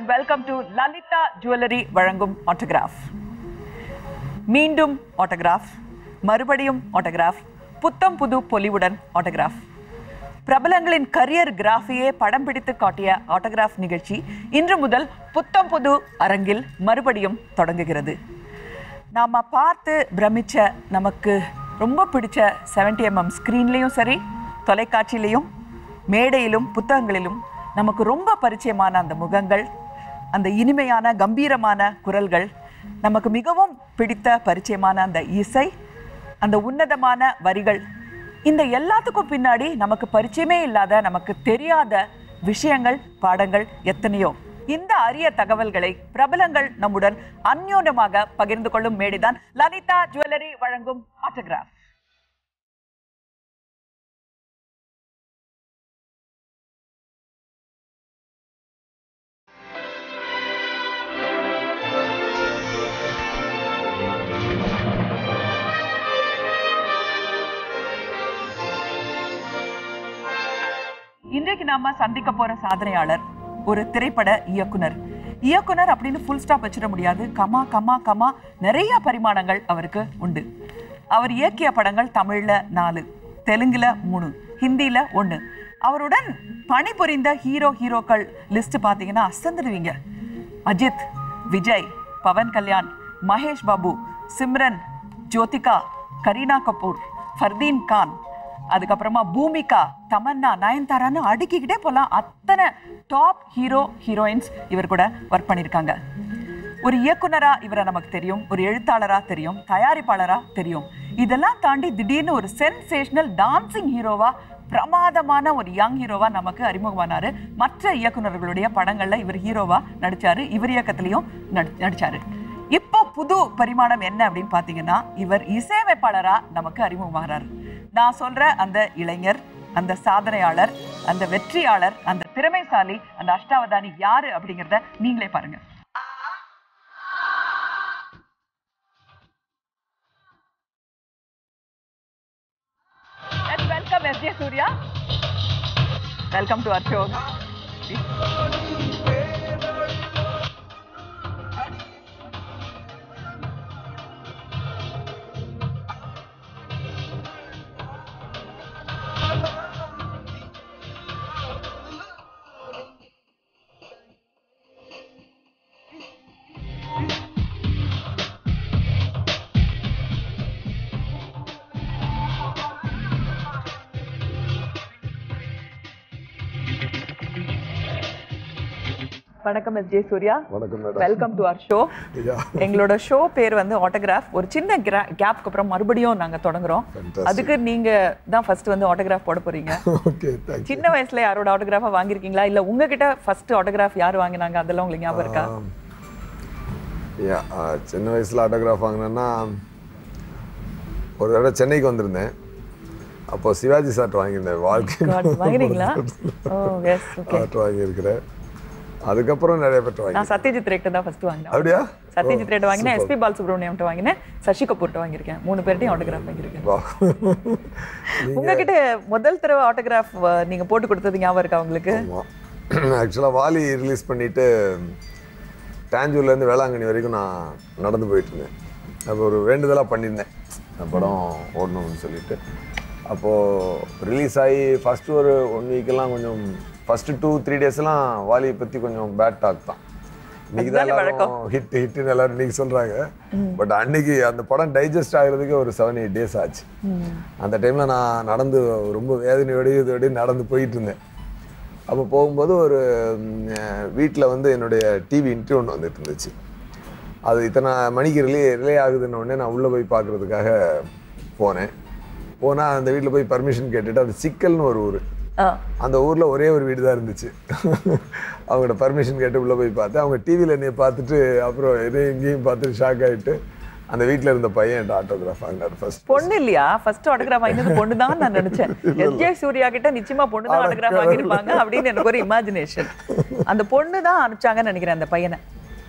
Welcome to Lalitha jewellery வழங்கும் Autograph மீண்டும் Autograph மறுபடியும் ஆட்டோகிராஃப் புத்தம் புது பொலிவுடன் ஆட்டோகிராஃப் பிரபலங்களின் கரியர் கிராஃபியே படம் பிடித்து காட்டிய ஆட்டோகிராஃப் நிகழ்ச்சி இன்று முதல் புத்தம் புது அரங்கில் மறுபடியும் தொடங்குகிறது நாம் பார்த்து பிரமிச்ச நமக்கு ரொம்ப பிடிச்ச 70 எம்எம் ஸ்க்ரீன்லேயும் சரி தொலைக்காட்சியிலையும் மேடையிலும் புத்தகங்களிலும் நமக்கு ரொம்ப பரிச்சயமான அந்த முகங்கள் அந்த இனிமையான கம்பீரமான குரல்கள் நமக்கு மிகவும் பிடித்த பரிச்சயமான அந்த இசை அந்த உன்னதமான வரிகள் இந்த எல்லாத்துக்கும் பின்னாடி நமக்கு பரிச்சயமே இல்லாத நமக்கு தெரியாத விஷயங்கள் பாடங்கள் எத்தனையோ இந்த அரிய தகவல்களை பிரபலங்கள் நம்முடன் அந்யோன்யமாக பகிர்ந்து கொள்ளும் மேடைதான் லலிதா ஜுவல்லரி வழங்கும் ஆட்டோகிராஃப் இன்றைக்கு நாம சந்திக்க போற சாதனையாளர் ஒரு திரைப்பட இயக்குனர் இயக்குனர் அப்படின்னு ஃபுல் ஸ்டாப் வச்சிட முடியாது கமா கமா கமா நிறைய பரிமாணங்கள் அவருக்கு உண்டு அவர் இயக்கிய படங்கள் தமிழ்ல நாலு தெலுங்குல மூணு ஹிந்தியில ஒன்று அவருடன் பணிபுரிந்த ஹீரோ ஹீரோக்கள் லிஸ்ட் பார்த்தீங்கன்னா அசந்துடுவீங்க அஜித் விஜய் பவன் கல்யாண் மகேஷ் பாபு சிம்ரன் ஜோதிகா கரீனா கபூர் ஃபர்தீன் கான் அதுக்கப்புறமா பூமிகா தமன்னா நயன்தாரான்னு அடுக்கிக்கிட்டே போகலாம் அத்தனை டாப் ஹீரோ ஹீரோயின்ஸ் இவர் கூட ஒர்க் பண்ணியிருக்காங்க ஒரு இயக்குனரா இவரை நமக்கு தெரியும் ஒரு எழுத்தாளரா தெரியும் தயாரிப்பாளரா தெரியும் இதெல்லாம் தாண்டி திடீர்னு ஒரு சென்சேஷனல் டான்சிங் ஹீரோவா பிரமாதமான ஒரு யங் ஹீரோவா நமக்கு அறிமுகமானாரு மற்ற இயக்குனர்களுடைய படங்கள்ல இவர் ஹீரோவா நடிச்சாரு இவர் இயக்கத்திலையும் நடி- நடிச்சாரு இப்போ புது பரிமாணம் என்ன அப்படின்னு பார்த்தீங்கன்னா இவர் இசையமைப்பாளரா நமக்கு அறிமுகமாகிறார் நான் சொல்ற அந்த இளைஞர் அந்த சாதனையாளர் அந்த வெற்றியாளர் அந்த திறமைசாலி அந்த அஷ்டாவதானி யாரு அப்படிங்கிறத நீங்களே பாருங்க Let's welcome S.J. Surya. Welcome to our show. வணக்கம் எஸ் ஜே சூர்யா வணக்கம் madam welcome to our show ஐயா எங்களோட ஷோ பேர் வந்து ஆட்டோகிராஃப் ஒரு சின்ன கேப்க்கு அப்புறம் மறுபடியும் நாங்க தொடங்குறோம் Fantastic. அதுக்கு நீங்க தான் ஃபர்ஸ்ட் வந்து ஆட்டோகிராஃப் போட போறீங்க ஓகே தேங்க்யூ சின்ன வயசுல யாரோட ஆட்டோகிராஃபா வாங்கியிருக்கீங்களா இல்ல உங்ககிட்ட ஃபர்ஸ்ட் ஆட்டோகிராஃப் யார் வாங்கினாங்க அதெல்லாம் உங்களுக்கு ஞாபகம் இருக்கா ஐயா சின்ன வயசில் ஆட்டோகிராஃப் வாங்கினேன்னா ஒரு தடவை சென்னைக்கு வந்திருந்தேன் அப்போ சிவாஜி சார்ட் வாங்கியிருந்தேன் வாழ்க்கை God, வாங்கினீங்களா ஓ எஸ் ஓகே சார்ட் வாங்கியிருக்கிறேன் அதுக்கப்புறம் நிறைய பேர்ட்ட வாங்கி நான் சத்யஜித் ரேட்டு தான் ஃபர்ஸ்ட் வாங்கினேன் அப்படியா சத்யஜித் ரேட் வாங்கினேன் எஸ்பி பாலசுப்ரமணியம் வாங்கினேன் சசி கபூர்ட்ட வாங்கியிருக்கேன் மூணு பேர்ட்டையும் ஆட்டோகிராஃப் வாங்கியிருக்கேன் வா உங்ககிட்ட முதல் தடவை ஆட்டோகிராஃப் நீங்க போட்டு கொடுத்தது ஞாபகம் இருக்கா உங்களுக்கு ஆக்சுவலாக வாலி ரிலீஸ் பண்ணிட்டு தாஞ்சூர்லேருந்து வேளாங்கண்ணி வரைக்கும் நான் நடந்து போயிட்டு இருந்தேன் அப்போ ஒரு வேண்டுதலாக பண்ணியிருந்தேன் அந்த படம் ஓடணும்னு சொல்லிட்டு அப்போது ரிலீஸ் ஆகி ஃபஸ்ட்டு ஒரு ஒன் வீக்கெல்லாம் கொஞ்சம் ஃபஸ்ட்டு டூ த்ரீ டேஸ்லாம் வாலியை பற்றி கொஞ்சம் பேட் டாக் தான் இன்னைக்கு தான் அதுதானே எல்லாரும் ஹிட் ஹிட்னு எல்லாரும் இன்னைக்கு சொல்கிறாங்க பட் அன்னைக்கு அந்த படம் டைஜஸ்ட் ஆகிறதுக்கு ஒரு செவன் எயிட் டேஸ் ஆச்சு அந்த டைமில் நான் நடந்து ரொம்ப வேதனையோடய இதோடய நடந்து போயிட்டு இருந்தேன் அப்போ போகும்போது ஒரு வீட்டில் வந்து என்னுடைய டிவி இன்டர்வியூ ஒன்று வந்துட்டு இருந்துச்சு அது இத்தனை மணிக்கு ரிலே ரிலே ஆகுதுன்னு உடனே நான் உள்ளே போய் பார்க்குறதுக்காக போனேன் போனால் அந்த வீட்டில் போய் பர்மிஷன் கேட்டுட்டு அது சிக்கல்னு ஒரு ஊர் ஆ அந்த ஊரில் ஒரே ஒரு வீடு தான் இருந்துச்சு அவங்களோட பர்மிஷன் கேட்டு உள்ளே போய் பார்த்தேன் அவங்க டிவியில் என்னைய பார்த்துட்டு அப்புறம் என்னையும் இங்கேயும் பார்த்துட்டு ஷாக் ஆகிட்டு அந்த வீட்டில் இருந்த பையன் என்கிட்ட ஆட்டோகிராஃப் வாங்கினார் ஃபர்ஸ்ட் பொண்ணு இல்லையா ஃபர்ஸ்ட் ஆட்டோகிராஃப் வாங்கினது பொண்ணு தான் நான் நினைச்சேன் எஸ்ஜே சூர்யா கிட்ட நிச்சயமா பொண்ணு தான் ஆட்டோகிராஃப் வாங்கியிருப்பாங்க அப்படின்னு எனக்கு ஒரு இமேஜினேஷன் அந்த பொண்ணு தான் அனுப்பிச்சாங்கன்னு நினைக்கிறேன் அந்த பையனை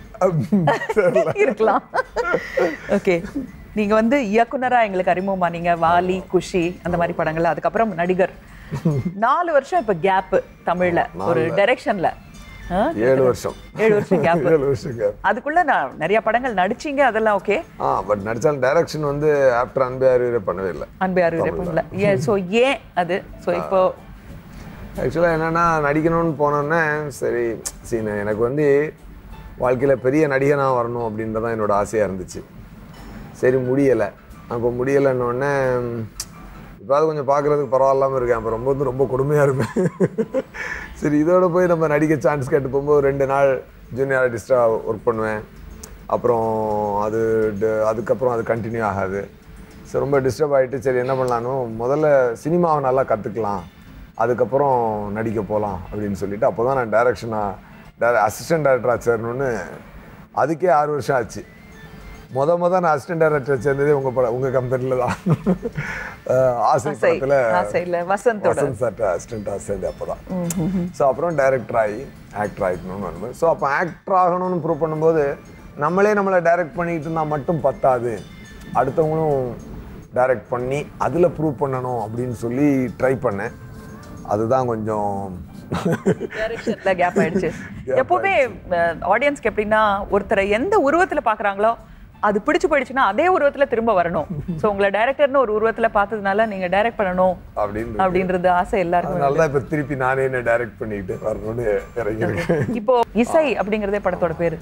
இருக்கலாம் ஓகே நீங்க வந்து இயக்குனரா எங்களுக்கு அறிமுகமா நீங்க வாலி குஷி அந்த மாதிரி படங்கள் அதுக்கப்புறம் நடிகர் நாலு வருஷம் இப்ப கேப் தமிழ்ல ஒரு டைரக்ஷன்ல ஆ? ஏழு வருஷம் ஏழு வருஷம் கேப் ஏழு வருஷம் கேப் அதுக்குள்ள நான் நிறைய படங்கள் நடிச்சீங்க அதெல்லாம் ஓகே ஆ பட் நடிச்சாலும் டைரக்ஷன் வந்து ஆஃப்டர் அன்பே அறிவுரை பண்ணவே இல்லை அன்பே அறிவுரை பண்ணல ஏன் ஸோ ஏன் அது ஸோ இப்போ ஆக்சுவலாக என்னென்னா நடிக்கணும்னு போனோன்னே சரி சீன எனக்கு வந்து வாழ்க்கையில் பெரிய நடிகனாக வரணும் அப்படின்றது தான் என்னோட ஆசையாக இருந்துச்சு சரி முடியலை அப்போ முடியலைன்னொடனே இப்போது கொஞ்சம் பார்க்குறதுக்கு பரவாயில்லாமல் இருக்கேன் அப்போ ரொம்ப வந்து ரொம்ப கொடுமையாக இருப்பேன் சரி இதோட போய் நம்ம நடிக்க சான்ஸ் கேட்டு போகும்போது ரெண்டு நாள் ஜூனியர் ஆர்டிஸ்ட்டாக ஒர்க் பண்ணுவேன் அப்புறம் அது ட- அதுக்கப்புறம் அது கண்டினியூ ஆகாது ஸோ ரொம்ப டிஸ்டர்ப் ஆகிட்டு சரி என்ன பண்ணலான்னு முதல்ல சினிமாவை நல்லா கற்றுக்கலாம் அதுக்கப்புறம் நடிக்க போகலாம் அப்படின்னு சொல்லிட்டு அப்போ தான் நான் டைரக்ஷனாக டேர அசிஸ்டன்ட் டைரக்டராக சேரணும்னு அதுக்கே ஆறு வருஷம் ஆச்சு முத முத நான் அசிஸ்டன்ட் டைரக்டர் சேர்ந்ததே உங்கள் படம் உங்கள் கம்பெனியில் தான் அஹ் ஆசை ஆசை படத்தில் ஆசை இல்ல வசந்தோட வசந்த் சார்ட்ட அசிஸ்டண்ட்டாக சேர்ந்து அப்போ தான் ஸோ அப்புறம் டைரக்டர் ஆகி ஆக்டர் ஆகிக்கணும்னு வரும்போது ஸோ அப்போ ஆக்டர் ஆகணும்னு ப்ரூவ் பண்ணும்போது நம்மளே நம்மளை டைரக்ட் பண்ணிட்டு இருந்தால் மட்டும் பத்தாது அடுத்தவங்களும் டைரக்ட் பண்ணி அதில் ப்ரூவ் பண்ணணும் அப்படின்னு சொல்லி ட்ரை பண்ணேன் அதுதான் கொஞ்சம் டைரக்ஷன்ல கேப் ஆயிடுச்சு எப்பவுமே ஆடியன்ஸ்க்கு எப்படின்னா ஒருத்தரை எந்த உருவத்துல பாக்குறாங்களோ அது பிடிச்சு போயிடுச்சுன்னா அதே உருவத்துல திரும்ப வரணும் சோ உங்களை டைரக்டர்னு ஒரு உருவத்துல பார்த்ததுனால நீங்க டைரக்ட் பண்ணணும் அப்படின்னு அப்படின்றது ஆசை எல்லாருக்கும் அதனால தான் இப்போ திருப்பி நானே என்ன டைரக்ட் பண்ணிட்டு வரணும்னு இறங்கியிருக்கேன் இப்போ இசை அப்படிங்கறதே படத்தோட பேரு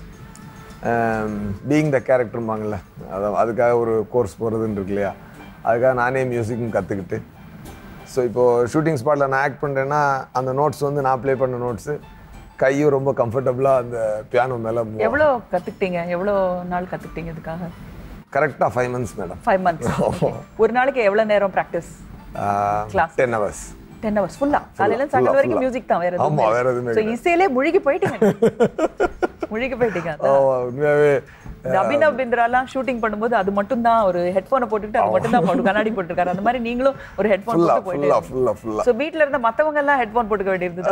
பீயிங் த கேரக்டர்பாங்கல்ல அதான் அதுக்காக ஒரு கோர்ஸ் போகிறதுன்னு இருக்கு இல்லையா அதுக்காக நானே மியூசிக்கும் கற்றுக்கிட்டு ஸோ இப்போது ஷூட்டிங் ஸ்பாட்டில் நான் ஆக்ட் பண்ணுறேன்னா அந்த நோட்ஸ் வந்து நான் ப்ளே பண்ண நோட்ஸு கையும் ரொம்ப கம்ஃபர்டபுளாக அந்த பியானோ மேலே எவ்வளவு கத்துக்கிட்டீங்க எவ்வளவு நாள் கத்துக்கிட்டீங்க இதுக்காக கரெக்டாக five months madam five months ஒரு நாளைக்கு எவ்வளவு நேரம் practice Class. Ten hours ten hours ஃபுல்லா காலையில இருந்து சாயங்காலம் வரைக்கும் full-ஆ. மியூசிக் தான் வேற ஆமா, வேற எதுவுமே ஸோ இசையிலே முழுகி போயிட்டீங்க முழுகி போயிட்டீங்க அதான். உண்மையாகவே இந்த அபினவ் பிந்திராலாம் ஷூட்டிங் பண்ணும்போது அது மட்டும் தான் ஒரு ஹெட்போனை போட்டுக்கிட்டு அது மட்டும் தான் போட்டு கண்ணாடி போட்டிருக்காரு அந்த மாதிரி நீங்களும் ஒரு ஹெட்போன் ஃபுல்லாக போட்டு போயிட்டு ஃபுல்லாக ஃபுல்லாக ஃபுல்லாக சோ வீட்ல இருந்த மத்தவங்க எல்லாம் ஹெட்போன் போட்டுக்க வேண்டியிருந்தது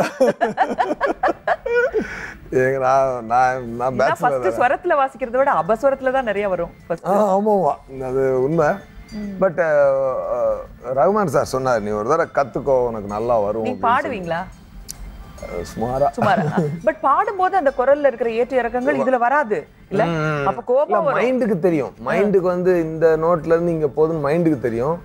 ஏங்க நான் நான் நான் ஏன்னா பேச்சுலர் ஃபர்ஸ்ட் ஸ்வரத்துல வாசிக்கிறத விட அபஸ்வரத்துல தான் நிறைய வரும் first. ஆ ஆமாம்மா அது உண்மை பட் ரகுமான் சார் சொன்னார் நீ ஒரு தடவை கற்றுக்கோ உனக்கு நல்லா வரும் நீங்க பாடுவீங்களா அப்படின்னு. சுமாரா சுமாரா பட் பாடும்போது அந்த குரல்ல இருக்கிற ஏற்ற இறக்கங்கள் இதுல வராது இல்ல அப்ப கோபம் வரும் மைண்டுக்கு தெரியும் மைண்டுக்கு வந்து இந்த நோட்ல இருந்து இங்க போகுதுன்னு மைண்டுக்கு தெரியும்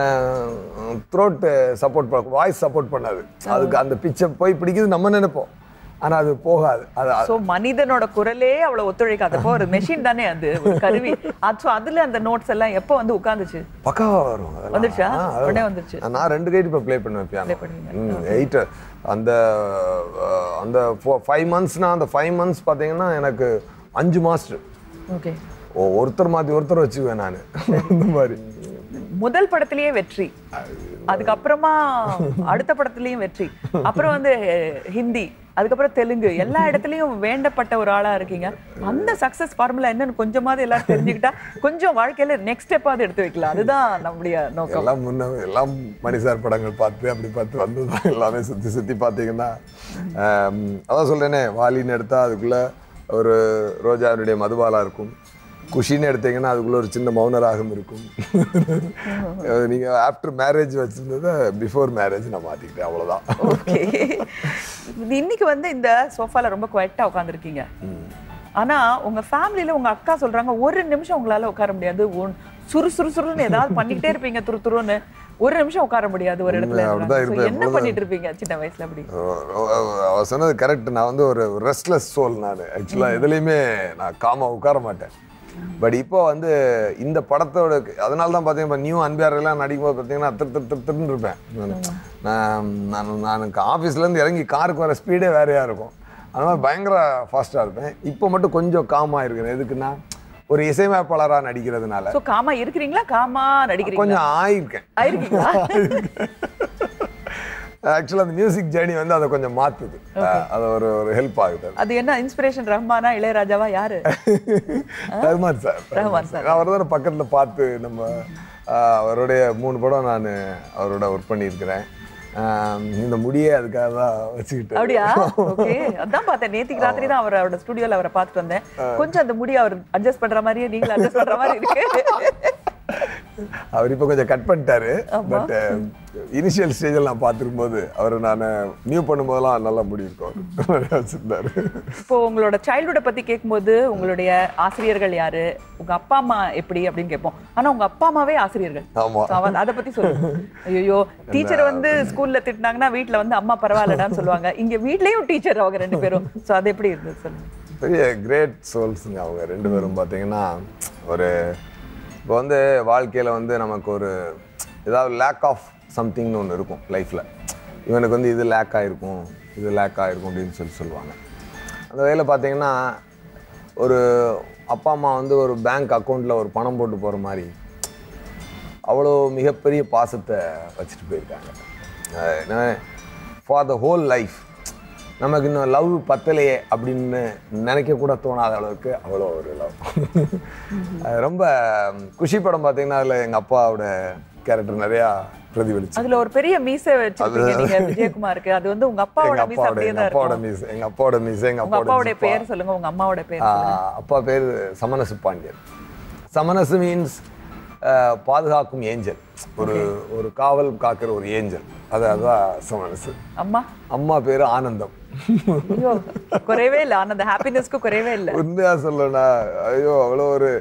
த்ரோட் சப்போர்ட் பண்ண வாய்ஸ் சப்போர்ட் பண்ணாது அதுக்கு அந்த பிச்சை போய் பிடிக்குது நம்ம நினைப்போம் ஆனா அது போகாது அது சோ மனிதனோட குரலே அவ்வளவு ஒத்துழைக்காதப்போ ஒரு மெஷின் தானே அது ஒரு கருவி அது so அதுல அந்த நோட்ஸ் எல்லாம் எப்போ வந்து உட்கார்ந்துச்சு பக்காவா வரும் அதெல்லாம். வந்துருச்சா? ஆ, அதெல்லாம். உடனே வந்துருச்சு. நான் ரெண்டு கைட் இப்போ ப்ளே பண்ணுவேன் பியானோ பண்ணுவீங்க. எயிட் அந்த அஹ், அந்த ஃபைவ் மந்த்ஸ்னா அந்த ஃபைவ் மந்த்ஸ் பார்த்தீங்கன்னா எனக்கு அஞ்சு மாஸ்டர் ஓகே ஒருத்தர் மாற்றி ஒருத்தர் வச்சுக்குவேன் நான் இந்த மாதிரி முதல் படத்திலேயே வெற்றி அதுக்கப்புறமா அடுத்த படத்துலயும் வெற்றி அப்புறம் வந்து அஹ், ஹிந்தி அதுக்கப்புறம் தெலுங்கு எல்லா இடத்துலயும் வேண்டப்பட்ட ஒரு ஆளா இருக்கீங்க அந்த சக்சஸ் ஃபார்முலா என்னன்னு கொஞ்சமாவது எல்லாரும் தெரிஞ்சுக்கிட்டா கொஞ்சம் வாழ்க்கையில நெக்ஸ்ட் ஸ்டெப்பாவது எடுத்து வைக்கலாம் அதுதான் நம்முடைய நோக்கம் எல்லாம் முன்ன எல்லாம் மணிசார் படங்கள் பார்த்து அப்படி பார்த்து வந்து தான் எல்லாமே சுற்றி சுற்றி பார்த்தீங்கன்னா ஆம், அதான் சொல்கிறேனே வாலின்னு எடுத்தால் அதுக்குள்ளே ஒரு ரோஜாவுடைய மதுபாலா இருக்கும் குஷின்னு எடுத்தீங்கன்னா அதுக்குள்ள ஒரு சின்ன மௌனராகம் இருக்கும் நீங்கள் ஆஃப்டர் மேரேஜ் வச்சுருந்ததை பிஃபோர் மேரேஜ் நான் மாற்றிக்கிட்டேன் அவ்வளோதான் ஓகே இன்னைக்கு வந்து இந்த சோஃபால ரொம்ப குவைட்டா உட்காந்துருக்கீங்க ஆனா உங்க ஃபேமிலில உங்க அக்கா சொல்றாங்க ஒரு நிமிஷம் உங்களால உட்கார முடியாது ஒன்- சுறு சுறு சுறுன்னு ஏதாவது பண்ணிக்கிட்டே இருப்பீங்க துரு துருன்னு ஒரு நிமிஷம் உட்கார முடியாது ஒரு இடத்துல உண்மை, அப்படிதான் So, இருப்பேன். என்ன பண்ணிட்டு இருப்பீங்க சின்ன வயசுல அப்படி அவ சொன்னது கரெக்ட் நான் வந்து ஒரு ரெஸ்ட்லெஸ் சோல் நான் ஆக்சுவலாக எதுலேயுமே நான் காமா உட்கார மாட்டேன் பட் இப்போ வந்து இந்த படத்தோட அதனால தான் பார்த்தீங்கன்னா நியூ அன்பியாரெல்லாம் நடிக்கும்போது பார்த்தீங்கன்னா திரு திரு திரு திருன்னு இருப்பேன் நான் நான் நான் ஆஃபீஸ்லேருந்து இறங்கி காருக்கு வர ஸ்பீடே வேறையாக இருக்கும் அதனால் பயங்கர ஃபாஸ்ட்டாக இருப்பேன் இப்போ மட்டும் கொஞ்சம் காமாக இருக்கிறேன் எதுக்குன்னா ஒரு இசையமைப்பாளராக நடிக்கிறதுனால சோ காமா இருக்கிறீங்களா காமா நடிக்கிறீங்களா கொஞ்சம் ஆயிருக்கேன் ஆயிருக்கீங்களா ஆக்சுவலாக அந்த மியூசிக் ஜேர்னி வந்து அதை கொஞ்சம் மாற்றுது அது ஒரு ஒரு ஹெல்ப் ஆகுது அது. அது என்ன இன்ஸ்பிரேஷன் ரஹ்மானா இளையராஜாவா யாரு ரஹ்மான் சார் ரஹ்மான் சார். நான் அவர் தான் பக்கத்தில் பார்த்து நம்ம ஆஹ், அவருடைய மூணு படம் நான் அவரோட ஒர்க் பண்ணியிருக்கிறேன் ஆஹ், இந்த முடியே அதுக்காக தான் வச்சுக்கிட்டு அப்படியா ஓகே அதான் பார்த்தேன் நேத்திக்கு ராத்திரி தான் அவர் அவரோட ஸ்டுடியோல அவரை பார்த்துட்டு வந்தேன் கொஞ்சம் அந்த முடி அவர் அட்ஜஸ்ட் பண்ற மாதிரியே நீங்களும் அட்ஜஸ்ட் பண்ற மாதிரி இருக்கு அவர் இப்போ கொஞ்சம் கட் பண்ணிட்டாரு பட் இனிஷியல் ஸ்டேஜில் நான் பார்த்துருக்கும் போது அவர் நான் நியூ பண்ணும்போதெல்லாம் நல்லா முடி இருக்கும் அவர் வச்சிருந்தாரு இப்போ உங்களோட சைல்ட்ஹுட்டை பத்தி கேட்கும்போது உங்களுடைய ஆசிரியர்கள் யாரு உங்க அப்பா அம்மா எப்படி அப்படின்னு கேட்போம் ஆனா உங்க அப்பா அம்மாவே ஆசிரியர்கள் ஆமா. So, அவ- அத பத்தி சொல்லுங்க ஐயோ டீச்சர் வந்து ஸ்கூல்ல திட்டினாங்கன்னா வீட்ல வந்து அம்மா பரவாயில்லடான்னு சொல்லுவாங்க இங்க வீட்லயும் டீச்சர் அவங்க ரெண்டு பேரும் சோ அது எப்படி இருந்தது சொல்லுங்க பெரிய கிரேட் சோல்ஸுங்க அவங்க ரெண்டு பேரும் பார்த்தீங்கன்னா ஒரு இப்போ வந்து வாழ்க்கையில் வந்து நமக்கு ஒரு ஏதாவது லேக் ஆஃப் சம்திங்னு ஒன்று இருக்கும் லைஃப்பில் இவனுக்கு வந்து இது லேக் ஆகிருக்கும் இது லேக் ஆகிருக்கும் அப்படின்னு சொல்லி சொல்லுவாங்க அந்த வகையில் பார்த்தீங்கன்னா ஒரு அப்பா அம்மா வந்து ஒரு பேங்க் அக்கௌண்ட்டில் ஒரு பணம் போட்டு போகிற மாதிரி அவ்வளோ மிகப்பெரிய பாசத்தை வச்சுட்டு போயிருக்காங்க ஃபார் த ஹோல் லைஃப் நமக்கு இன்னும் லவ் பத்தலையே அப்படின்னு நினைக்க கூட தோணாத அளவுக்கு அவ்வளோ ஒரு லவ் ரொம்ப குஷி படம் பார்த்தீங்கன்னா அதில் எங்கள் அப்பாவோட கேரக்டர் நிறையா பிரதிபலிச்சு அதுல ஒரு பெரிய மீசை வச்சிருக்கீங்க நீங்க விஜயகுமாருக்கு அது வந்து உங்க அப்பாவோட எங்கள் மீசை அப்பாவோட அப்படியே எங்கள் தான் அப்பாவோட இருக்கும் மீஸ் எங்கள் அப்பாவோட மீஸ் எங்கள் உங்க அப்பாவோட அப்பாவோட பேர் சொல்லுங்க உங்க அம்மாவோட பேர் ஆஹ் அப்பா பேர் சமணசு பாண்டியன் சமணசு மீன்ஸ் பாதுகாக்கும் ஏஞ்சல் ஒரு ஒரு காவல் காக்கிற ஒரு ஏஞ்சல் அது அதுதான் சமணசு அம்மா அம்மா பேர் ஆனந்தம் ஐயோ குறையவே இல்ல ஆனா அந்த ஹாப்பினஸ்க்கு குறையவே இல்ல உண்மையா சொல்லணும்னா ஐயோ அவ்வளோ ஒரு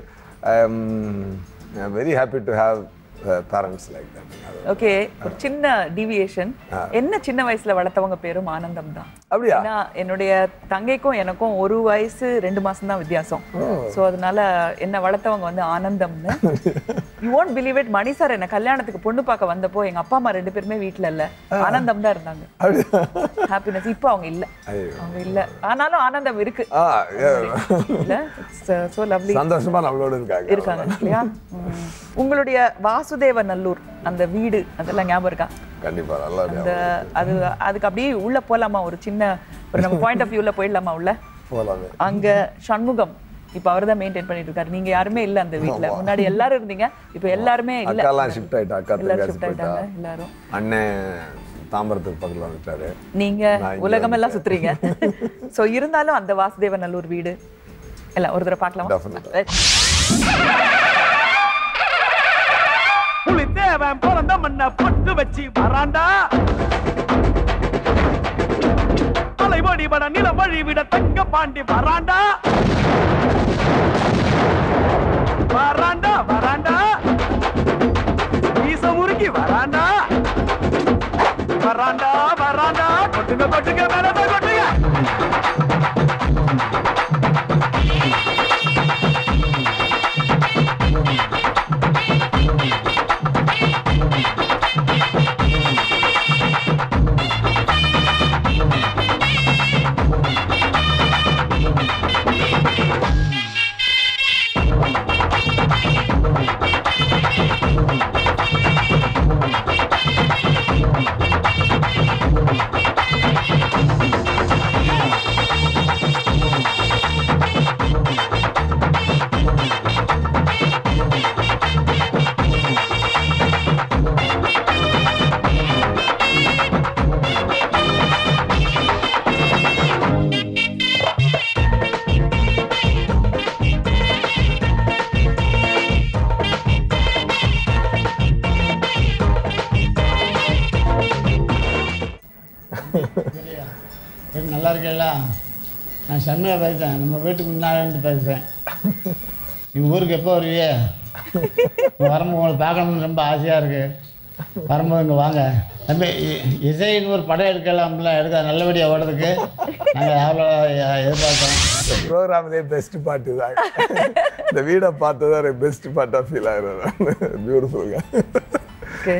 very happy to have parents like that okay ஒரு சின்ன டிவியேஷன் என்ன சின்ன வயசுல வளர்த்தவங்க பேரும் ஆனந்தம் தான் அப்படியா ஏன்னா என்னுடைய தங்கைக்கும் எனக்கும் ஒரு வயசு ரெண்டு மாசம் தான் வித்தியாசம் சோ அதனால என்ன வளர்த்தவங்க வந்து ஆனந்தம்னு you won't believe it Mani sir என்ன கல்யாணத்துக்கு பொண்ணு பார்க்க வந்தப்போ எங்க அப்பா அம்மா ரெண்டு பேருமே வீட்ல இல்ல ஆனந்தம் தான் இருந்தாங்க அப்படியா ஹாப்பினஸ் இப்போ அவங்க இல்ல ஐயோ அவங்க இல்ல ஆனாலும் ஆனந்தம் இருக்கு ஆ yeah. இல்ல சோ லவ்லி சந்தோஷமா நம்மளோட இருக்காங்க இருக்காங்க இல்லையா ம். உங்களுடைய வாசுதேவ நல்லூர் அந்த வீடு அதெல்லாம் ஞாபகம் இருக்கா கண்டிப்பா நல்லா அந்த அது அதுக்கு அப்படியே உள்ள போலாமா ஒரு சின்ன ஒரு நம்ம பாயிண்ட் ஆஃப் வியூல போயிடலாமா உள்ள போலாமே அங்க சண்முகம் இப்ப அவர் தான் மெயின்டைன் பண்ணிட்டு இருக்காரு நீங்க யாருமே இல்ல அந்த வீட்ல முன்னாடி எல்லாரும் இருந்தீங்க இப்ப எல்லாருமே இல்ல அக்காலாம் ஷிஃப்ட் ஆயிட்டா அக்கா எல்லாரும் தங்கச்சி ஷிஃப்ட் போயிட்டா ஆயிட்டாங்க எல்லாரும் அண்ணன் தாம்பரத்துக்கு பக்கத்துல வந்துட்டாரு நீங்க நான் இங்க உலகம் எல்லாம் சுத்துறீங்க சோ இருந்தாலும் அந்த வாசுதேவ நல்லூர் வீடு எல்லாம் ஒரு தடவை பார்க்கலாமா Definitely. புலித்தேவன் பிறந்த மண்ண பொட்டு வச்சு வராண்டா அலைவடி வட நில வழி விட தங்க பாண்டி வராண்டா வராண்டா வராண்டா வீச முறுக்கி வராண்டா வராண்டா வராண்டா கொட்டுங்க கொட்டுங்க மேல போய் கொட்டுங்க சரி நல்லா இருக்கீங்களா நான் சண்முகா பேசுகிறேன் நம்ம வீட்டுக்கு முன்னாடி இருந்து பேசுகிறேன் நீங்கள் ஊருக்கு எப்போ வருவீங்க இங்க வரும்போது உங்களை பார்க்கணும்னு ரொம்ப ஆசையாக இருக்குது வரும்போது இங்கே வாங்க தம்பி இ- இசைன்னு ஒரு படம் எடுக்கலாம்ல எடுக்க நல்லபடியாக ஓடுறதுக்கு நாங்கள் எவ்வளோ எதிர்பார்த்தோம் இந்த ப்ரோக்ராம்லேயே பெஸ்ட் பாட்டு தான் இந்த வீடை பார்த்தது பெஸ்ட் பாட்டாக ஃபீல் ஆகுறது பியூட்டிஃபுல்ங்க ஓகே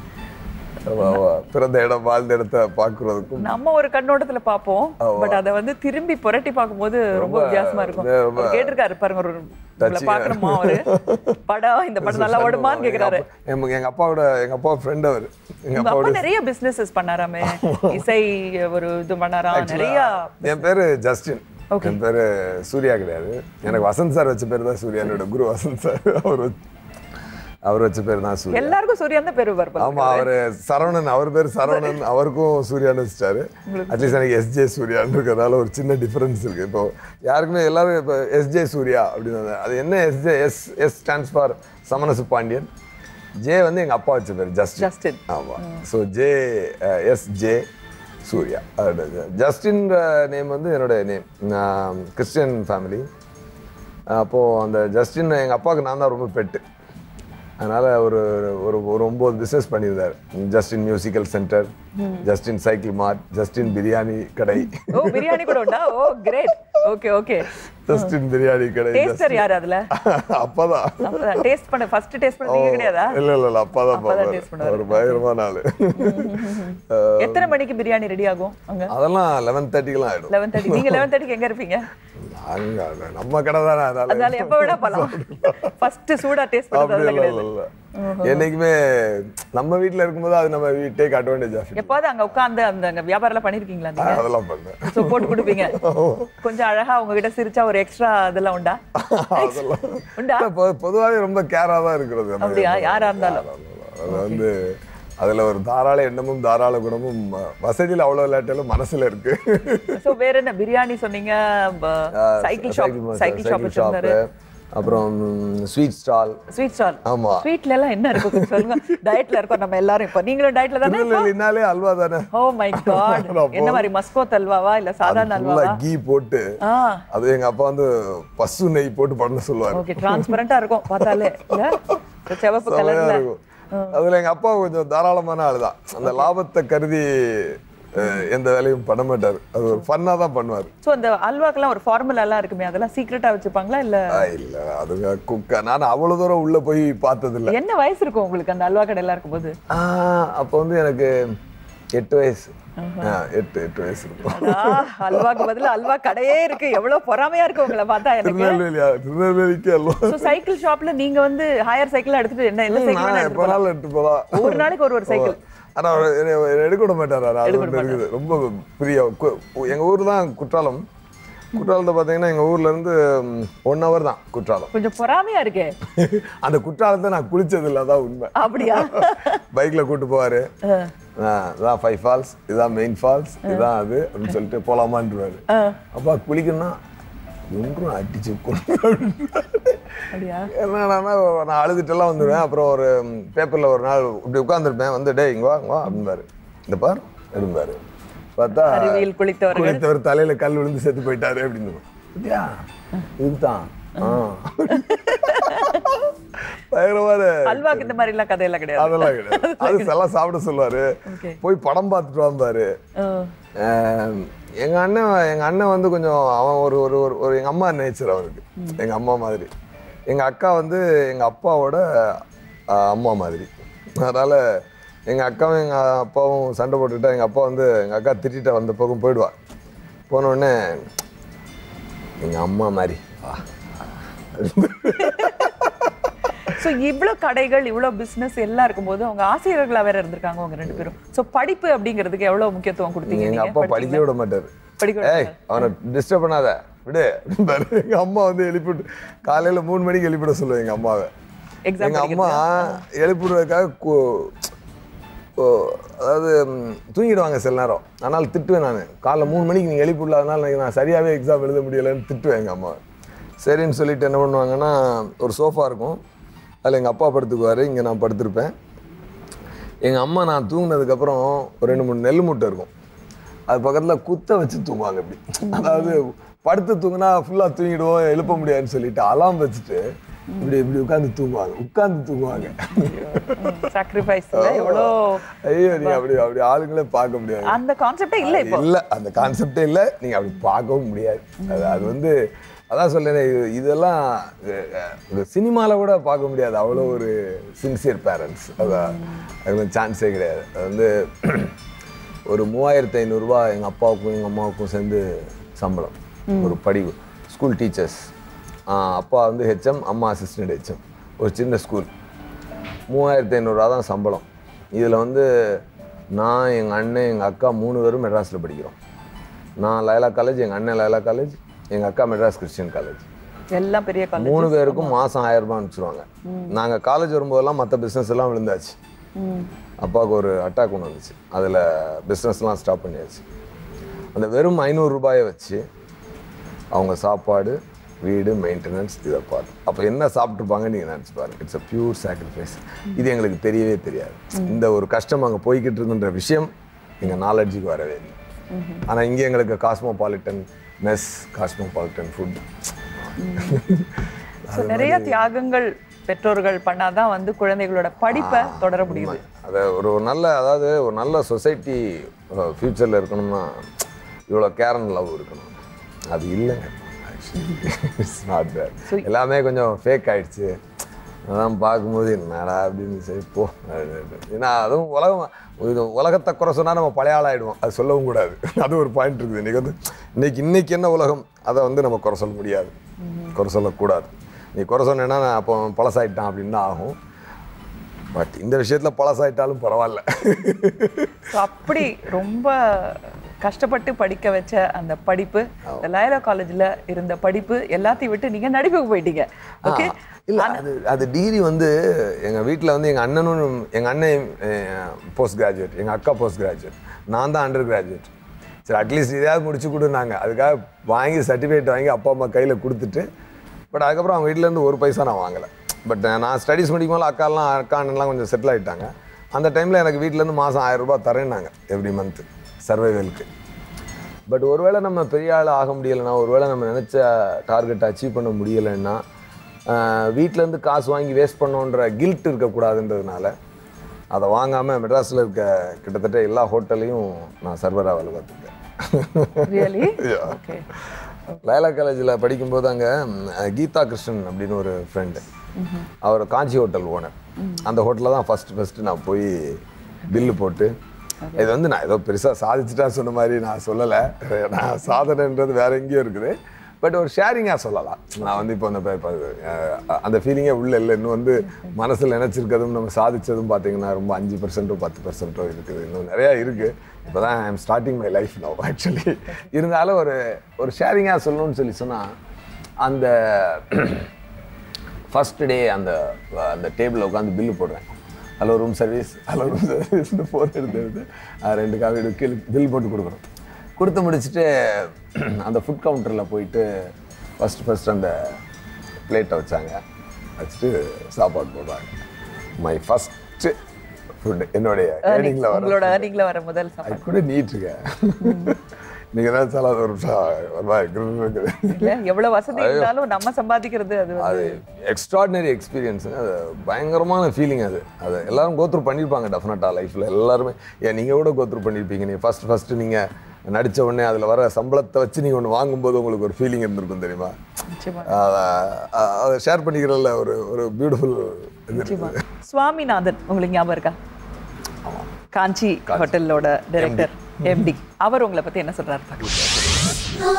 பிறந்த இடம் வாழ்ந்த இடத்த பார்க்குறதுக்கும் நம்ம ஒரு கண்ணோட்டத்துல பாப்போம் பட் அத வந்து திரும்பி புரட்டி பார்க்கும்போது ரொம்ப வித்தியாசமா இருக்கும் இது ரொம்ப அவர் கேட்டிருக்காரு பாருங்க ஒரு உங்களை touching-ஆ பார்க்கணுமா அவரு படம் இந்த படம் நல்லா ஓடுமான்னு கேக்குறாரு எங்க எங்க அப்பாவோட எங்க அப்பா ஃப்ரெண்ட் அவர் எங்க உங்க அப்பா அப்பாவோட நிறைய பிசினஸஸ் பண்ணாராமே இசை ஒரு இது பண்ணாராம் நிறைய என் பேரு ஜஸ்டின் என் பேரு சூர்யா கிடையாது எனக்கு வசந்த் சார் வச்ச பேர் தான் சூர்யா என்னோட குரு வசந்த் சார் அவர் வச்ச- அவர் வச்ச பேர் தான் சூர்யா எல்லாருக்கும் சூர்யான் தான் பேரு வருது ஆமா அவரு சரவணன் அவர் பேர் சரவணன் அவருக்கும் சூர்யான்னு வச்சிட்டாரு அட்லீஸ்ட் எனக்கு எஸ்ஜே சூர்யான்னு இருக்கிறதால ஒரு சின்ன டிஃபரன்ஸ் இருக்கு இப்போ யாருக்குமே எல்லாரும் இப்போ எஸ்ஜே சூர்யா அப்படின்னு அது என்ன SJ S S stands for Samanasu Pandian J வந்து எங்க அப்பா வச்ச பேர் ஜஸ்டின் ஜஸ்டின் ஆமா so J S J Surya Justin name வந்து என்னோட நேம் நான் கிறிஸ்டியன் ஃபேமிலி அப்போது அந்த ஜஸ்டின் எங்கள் அப்பாவுக்கு நான் தான் ரொம்ப பெட்டு அதனால் ஒரு ஒரு ஒரு ஒம்பது பிஸ்னஸ் பண்ணியிருந்தார் Justin musical centre Justin cycle mart Justin biryani கடை ஓ பிரியாணி கூட உண்டா oh great okay okay Justin biryani கடை டேஸ்டர் யார் அதுல அப்பதான் அப்பதான் டேஸ்ட் பண்ண ஃபர்ஸ்ட் டேஸ்ட் பண்ண நீங்க கிடையாதா இல்ல இல்ல இல்ல அப்பாதான் அப்பாதான் taste பாப்பாரு பண்ணுவாரு. ஒரு பயங்கரமான ஆளு எத்தனை மணிக்கு பிரியாணி ரெடி ஆகும் அங்க அதெல்லாம் லெவன் தேர்ட்டிக்கெல்லாம் ஆயிடும் லெவன் தேர்ட்டி நீங்க லெவன் தேர்ட்டிக்கு எங்க இருப்பீங்க அங்க அங்க நம்ம கடை தானே அதனால அதனால எப்ப வேணா போலாம் ஃபர்ஸ்ட் சூடா டேஸ்ட் அப்படி பண்றது இல்ல, கிடையாது இல்ல, இல்ல. என்னைக்குமே நம்ம வீட்ல இருக்கும்போது அது நம்ம டேக் அட்வான்டேஜ் ஆஃப் எப்பாவது அங்க உட்கார்ந்து அந்த அங்க வியாபாரம் எல்லாம் பண்ணிருக்கீங்களா நீங்க அதெல்லாம் பண்ணேன் சோ போட்டு கொடுப்பீங்க கொஞ்சம் அழகா உங்ககிட்ட சிரிச்சா ஒரு எக்ஸ்ட்ரா இதெல்லாம் உண்டா அதெல்லாம் உண்டா இல்ல, பொ- பொதுவாவே ரொம்ப கேரா தான் இருக்கிறது நம்ம. அப்படியா? யாரா இருந்தாலும். அது வந்து அதுல ஒரு தாராள எண்ணமும் தாராள குணமும் அஹ், வசதியில அவ்வளவு இல்லாட்டாலும் மனசுல இருக்கு சோ வேற என்ன பிரியாணி சொன்னீங்க சைக்கிள் ஷாப் சைக்கிள் ஷாப் வச்சிருந்தாரு அப்புறம் ஸ்வீட் ஸ்டால் ஸ்வீட் ஸ்டால் ஆமா ஸ்வீட்ல எல்லாம் என்ன இருக்கும் கொஞ்சம் சொல்லுங்க டயட்ல இருக்கோம் நம்ம எல்லாரும் இப்போ நீங்களும் டயட்ல தானே திருநெல்வேலினாலே அல்வா தானே ஓ மை காட் என்ன மாதிரி மஸ்கோத் அல்வாவா இல்ல சாதாரண ஃபுல்லா அல்வாவா கீ போட்டு ஆ அது எங்க அப்பா வந்து பசு நெய் போட்டு பண்ண சொல்லுவாரு ஓகே டிரான்ஸ்பரண்டா இருக்கும் பார்த்தாலே இல்ல இந்த சிவப்பு செமையா கலர்ல இருக்கும் அதுல எங்க அப்பா கொஞ்சம் தாராளமான ஆளுதான் அந்த லாபத்தை கருதி அஹ், எந்த வேலையும் பண்ண மாட்டாரு அது ஒரு ஃபன்னா தான் பண்ணுவாரு சோ அந்த அல்வாக்கெல்லாம் ஒரு ஃபார்முலா எல்லாம் இருக்குமே அதெல்லாம் சீக்ரெட்டா வச்சுப்பாங்களா இல்ல ஆ, இல்ல அதுங்க குக்க நான் அவ்வளவு தூரம் உள்ள போய் பார்த்தது இல்ல என்ன வயசு இருக்கும் உங்களுக்கு அந்த அல்வா கடை எல்லாம் இருக்கும்போது ஆ, அப்ப வந்து எனக்கு எட்டு வயசு ஆ, எட்டு எட்டு வயசு இருக்கும் ஆ, அல்வாக்கு பதிலா அல்வா கடையே இருக்கு எவ்வளவு பொறாமையா இருக்கு உங்களை பார்த்தா எனக்கு திருநெல்வேலியா திருநெல்வேலிக்கு எல்லாம் சோ சைக்கிள் ஷாப்ல நீங்க வந்து ஹையர் சைக்கிள் எடுத்துட்டு என்ன எந்த சைக்கிள் வேணா நான் எடுத்துட்டு எப்ப போலாம் நாள் எடுத்து போலாம் ஒரு நாளைக்கு ஒரு ஒரு சைக்கிள் ஆனா அவர் என்னை எடுக்க விட மாட்டாரு அது ஒண்ணு இருக்குது ரொம்ப பிரியா கு- எங்க ஊர் தான் குற்றாலம் குற்றாலத்தை பாத்தீங்கன்னா எங்க ஊர்ல இருந்து ஒன் ஹவர் தான் குற்றாலம் கொஞ்சம் பொறாமையா இருக்கே அந்த குற்றாலத்தை நான் குளிச்சது இல்ல அதான் உண்மை அப்படியா பைக்ல கூட்டு போவாரு ஆ, இதான் ஃபைவ் ஃபால்ஸ் இதான் மெயின் ஃபால்ஸ் இதான் அது அப்படின்னு சொல்லிட்டு போலாமான்றாரு அப்பா குளிக்கணும்னா ஒன்றும் அடிச்சு கொண்டு அப்படியா என்னன்னா நான் அழுதுட்டெல்லாம் வந்துடுவேன் அப்புறம் ஒரு பேப்பர்ல ஒரு நாள் இப்படி உட்காந்துருப்பேன் வந்து டேய் இங்க வா இங்க வா அப்படின்பாரு இந்த பார் அப்படின்பாரு பார்த்தா அருவியில் குளித்தவர்கள் குளித்தவர் தலையில கல் விழுந்து செத்து போயிட்டாரு அப்படின்னு அப்படியா இதுதான் ஆ. பயங்கரமான அல்வாக்கு இந்த மாதிரி எல்லாம் கதையெல்லாம் கிடையாது அதெல்லாம் கிடையாது அது எல்லாம் சாப்பிட சொல்லுவாரு Okay. போய் படம் பார்த்துட்டு வாம்பாரு ஆ. ஆஹ் எங்க அண்ணன் எங்க அண்ணன் வந்து கொஞ்சம் அவன் ஒரு ஒரு ஒரு- ஒரு எங்க அம்மா நேச்சர் அவனுக்கு எங்க அம்மா மாதிரி எங்க அக்கா வந்து எங்க அப்பாவோட ஆஹ், அம்மா மாதிரி அதனால எங்க அக்காவும் எங்க அப்பாவும் சண்டை போட்டுக்கிட்டா எங்க அப்பா வந்து எங்க அக்கா திட்டிட்டு வந்த பக்கம் போயிடுவா போன உடனே எங்க அம்மா மாதிரி வா. சோ இவ்ளோ கடைகள் இவ்ளோ பிசினஸ் எல்லாம் இருக்கும்போது அவங்க ஆசிரியர்களா வேற இருந்திருக்காங்க அவங்க ரெண்டு பேரும் சோ படிப்பு அப்படிங்கிறதுக்கு எவ்வளவு முக்கியத்துவம் கொடுத்தீங்க எங்க நீங்க அப்பா படிக்க விட மாட்டாரு படிக்க விட ஏய் அவனை டிஸ்டர்ப் பண்ணாத விடு அப்படிம்பாரு. எங்க அம்மா வந்து எழுப்பிட்டு காலையில மூணு மணிக்கு எழுப்பிட சொல்லுவேன் எங்க அம்மாவை எக்ஸாம் எங்க அம்மா எழுப்பிடுறதுக்காக கு- ஓ- அதாவது ம், தூங்கிடுவாங்க சில நேரம் அதனால திட்டுவேன் நான் காலைல மூணு மணிக்கு நீங்க எழுப்பிடல அதனால எனக்கு நான் சரியாவே எக்ஸாம் எழுத முடியலைன்னு திட்டுவேன் எங்க அம்மா சரின்னு சொல்லிட்டு என்ன பண்ணுவாங்கன்னா ஒரு சோஃபா இருக்கும் அதில் எங்கள் அப்பா படுத்துக்குவார் இங்கே நான் படுத்திருப்பேன் எங்கள் அம்மா நான் தூங்குனதுக்கப்புறம் ஒரு ரெண்டு மூணு நெல் மூட்டை இருக்கும் அது பக்கத்தில் குத்த வச்சு தூங்குவாங்க இப்படி அதாவது படுத்து தூங்குனா ஃபுல்லாக தூங்கிடுவோம் எழுப்ப முடியாதுன்னு சொல்லிட்டு அலாம் வச்சுட்டு இப்படி இப்படி உட்காந்து தூங்குவாங்க உட்காந்து தூங்குவாங்க சாக்ரிஃபைஸ்ல எவ்வளோ ஐயோ நீங்க அப்படி அப்படி ஆளுங்களே பார்க்க முடியாது அந்த கான்செப்டே இல்ல இப்போ இல்ல அந்த கான்செப்டே இல்ல நீங்க அப்படி பார்க்கவும் முடியாது அது அது வந்து அதான் சொல்றேனே இது இதெல்லாம் அஹ், அஹ், இந்த சினிமால கூட பார்க்க முடியாது அவ்வளோ ஒரு சின்சியர் பேரண்ட்ஸ் அதான் அது சான்ஸே கிடையாது அது வந்து ஒரு மூவாயிரத்தி ஐநூறுரூவா எங்கள் அப்பாவுக்கும் எங்கள் அம்மாவுக்கும் சேர்ந்து சம்பளம் ஒரு படிவு ஸ்கூல் டீச்சர்ஸ் அப்பா வந்து ஹெச்எம் அம்மா அசிஸ்டன்ட் ஹெச்எம் ஒரு சின்ன ஸ்கூல் மூவாயிரத்தி ஐநூறுரூவா தான் சம்பளம் இதில் வந்து நான் எங்கள் அண்ணன் எங்கள் அக்கா மூணு பேரும் மெட்ராஸில் படிக்கிறோம் நான் லயலா காலேஜ் எங்கள் அண்ணன் லயலா காலேஜ் எங்கள் அக்கா மெட்ராஸ் கிறிஸ்டியன் காலேஜ் எல்லாம் பெரிய காலேஜ் மூணு பேருக்கும் மாதம் ஆயிரம் ரூபாய் அனுப்பிச்சிருவாங்க நாங்கள் காலேஜ் வரும்போதெல்லாம் மற்ற பிஸ்னஸ் எல்லாம் விழுந்தாச்சு அப்பாவுக்கு ஒரு அட்டாக் ஒன்று வந்துச்சு அதில் பிஸ்னஸ்லாம் ஸ்டாப் பண்ணியாச்சு அந்த வெறும் ஐநூறு ரூபாயை வச்சு அவங்க சாப்பாடு வீடு மெயின்டெனன்ஸ் இதை பார்த்து அப்போ என்ன சாப்பிட்ருப்பாங்க நீங்கள் நினச்சி பாருங்க இட்ஸ் அ பியூர் சாக்ரிஃபைஸ் இது எங்களுக்கு தெரியவே தெரியாது இந்த ஒரு கஷ்டம் அங்கே போய்கிட்டு இருக்குன்ற விஷயம் எங்கள் நாலெட்ஜுக்கு வரவே இல்லை ஆனால் இங்கே எங்களுக்கு cosmopolitan mess cosmopolitan food So, நிறைய தியாகங்கள் பெற்றோர்கள் பண்ணாதான் வந்து குழந்தைகளோட படிப்பை தொடர முடியுது அதை ஒரு ஒரு நல்ல அதாவது ஒரு நல்ல சொசைட்டி ஃப்யூச்சரில் இருக்கணும்னா இவ்வளோ கேர் அண்ட் லவ் இருக்கணும் அது இல்லைங்க இட்ஸ் நாட் எல்லாமே கொஞ்சம் ஃபேக் ஆயிடுச்சு அதான் பார்க்கும்போது என்னடா அப்படின்னு சரி போ ஏன்னா அதுவும் உலகம் இது உலகத்தை குறை சொன்னால் நம்ம பழைய ஆள் ஆயிடுவோம் அது சொல்லவும் கூடாது அது ஒரு பாயிண்ட் இருக்குது இன்னைக்கு வந்து இன்னைக்கு இன்னைக்கு என்ன உலகம் அதை வந்து நம்ம குறை சொல்ல முடியாது குறை சொல்லக்கூடாது நீ குறை சொன்னேன்னா நான் அப்போ பழசாயிட்டான் அப்படின்னு தான் ஆகும் பட் இந்த விஷயத்தில் பழசாயிட்டாலும் பரவாயில்ல So, அப்படி ரொம்ப கஷ்டப்பட்டு படிக்க வச்ச அந்த படிப்பு இந்த லயலா காலேஜ்ல இருந்த படிப்பு எல்லாத்தையும் விட்டு நீங்க நடிப்புக்கு போயிட்டீங்க ஓகே இல்ல அது அது டிகிரி வந்து எங்க வீட்டில் வந்து எங்க அண்ணனும் எங்க அண்ணன் போஸ்ட் கிராஜுவேட் எங்க அக்கா போஸ்ட் கிராஜுவேட் நான் தான் அண்டர் கிராஜுவேட் சரி அட்லீஸ்ட் இதையாவது முடிச்சு கொடுனாங்க அதுக்காக வாங்கி சர்டிஃபிகேட் வாங்கி அப்பா அம்மா கையில் கொடுத்துட்டு பட் அதுக்கப்புறம் அவங்க வீட்டிலேருந்து ஒரு பைசா நான் வாங்கலை பட் நான் ஸ்டடீஸ் முடிக்கும்போது அக்காலாம் அக்கா அண்ணன்லாம் கொஞ்சம் செட்டில் ஆகிட்டாங்க அந்த டைமில் எனக்கு வீட்டிலேருந்து மாதம் ஆயிரம் ரூபாய் தரேன்னாங்க எவ்ரி மந்த்து சர்வைவலுக்கு பட் ஒருவேளை நம்ம பெரிய ஆள் ஆக முடியலைன்னா ஒருவேளை நம்ம நினச்ச டார்கெட்டை அச்சீவ் பண்ண முடியலைன்னா ஆஹ், வீட்டிலேருந்து காசு வாங்கி வேஸ்ட் பண்ணோன்ற கில்ட் இருக்கக்கூடாதுன்றதுனால அதை வாங்காமல் மெட்ராஸில் இருக்க கிட்டத்தட்ட எல்லா ஹோட்டல்லையும் நான் சர்வராக வேலை பார்த்துருக்கேன் ரியலி Yeah. ஓகே லயலா காலேஜில் படிக்கும்போது அங்கே கீதா கிருஷ்ணன் அப்படின்னு ஒரு ஃப்ரெண்டு அவர் காஞ்சி ஹோட்டல் ஓனர் அந்த ஹோட்டலில் தான் ஃபஸ்ட்டு ஃபஸ்ட்டு நான் போய் பில்லு போட்டு இது வந்து நான் ஏதோ பெருசாக சாதிச்சுட்டா சொன்ன மாதிரி நான் சொல்லலை நான் சாதனைன்றது வேற எங்கேயோ இருக்குது பட் ஒரு ஷேரிங்காக சொல்லலாம் நான் வந்து இப்போ அந்த ப- ப- அஹ் அந்த ஃபீலிங்கே உள்ள இல்லை இன்னும் வந்து மனசில் நினச்சிருக்கதும் நம்ம சாதிச்சதும் பார்த்தீங்கன்னா ரொம்ப அஞ்சு பர்சன்ட்டோ பத்து பர்சன்ட்டோ இருக்குது இன்னும் நிறையா இருக்குது இப்போ தான் I am starting my life no actually இருந்தாலும் ஒரு ஒரு ஷேரிங்காக சொல்லணும்னு சொல்லி சொன்னால் அந்த ஃபர்ஸ்ட் டே அந்த அந்த டேபிளில் உட்காந்து பில்லு போடுவேன் hello room service hello room சர்வீஸ்னு ஃபோன் எடுத்து எடுத்து அஹ் ரெண்டு காஃபி கீழே பில் போட்டு கொடுக்குறோம் கொடுத்து முடிச்சுட்டு அந்த ஃபுட் கவுண்டரில் போயிட்டு ஃபஸ்ட் ஃபஸ்ட் அந்த பிளேட்டை வச்சாங்க வச்சுட்டு சாப்பாடு போடுறாங்க மை ஃபஸ்ட்டு ஃபுட் என்னுடைய ஏர்னிங்கில் வர உங்களோட ஏர்னிங்ல வர முதல் அது சம்பளம் கூட நீட்டுங்க நீங்கள் நினச்சாலும் அது ஒரு நிமிஷம் ஒரு மாதிரி கிருன்னு இருக்குது இல்ல எவ்வளவு வசதி இருந்தாலும் நம்ம சம்பாதிக்கிறது அது வந்து அது எக்ஸ்ட்ராடினரி எக்ஸ்பீரியன்ஸுங்க அது பயங்கரமான ஃபீலிங் அது அது எல்லாரும் கோத்ரூ பண்ணியிருப்பாங்க டெஃபினட்டாக லைஃப்பில் எல்லாருமே ஏன் நீங்கள் கூட கோத்ரூ பண்ணியிருப்பீங்க நீங்கள் ஃபஸ்ட் ஃபஸ்ட்டு நீங்கள் நடித்த உடனே அதில் வர சம்பளத்தை வச்சு நீங்கள் ஒன்று வாங்கும்போது உங்களுக்கு ஒரு ஃபீலிங் இருந்திருக்கும் தெரியுமா நிச்சயமா அத- அ- அதை ஷேர் பண்ணிக்கிறதுல ஒரு ஒரு பியூட்டிஃபுல் இது நிச்சயமா சுவாமிநாதன் உங்களுக்கு ஞாபகம் இருக்கா காஞ்சி ஹோட்டலோட டைரக்டர் எம்டி அவர் உங்களை பத்தி என்ன சொல்றாரு பாக்கலாம்.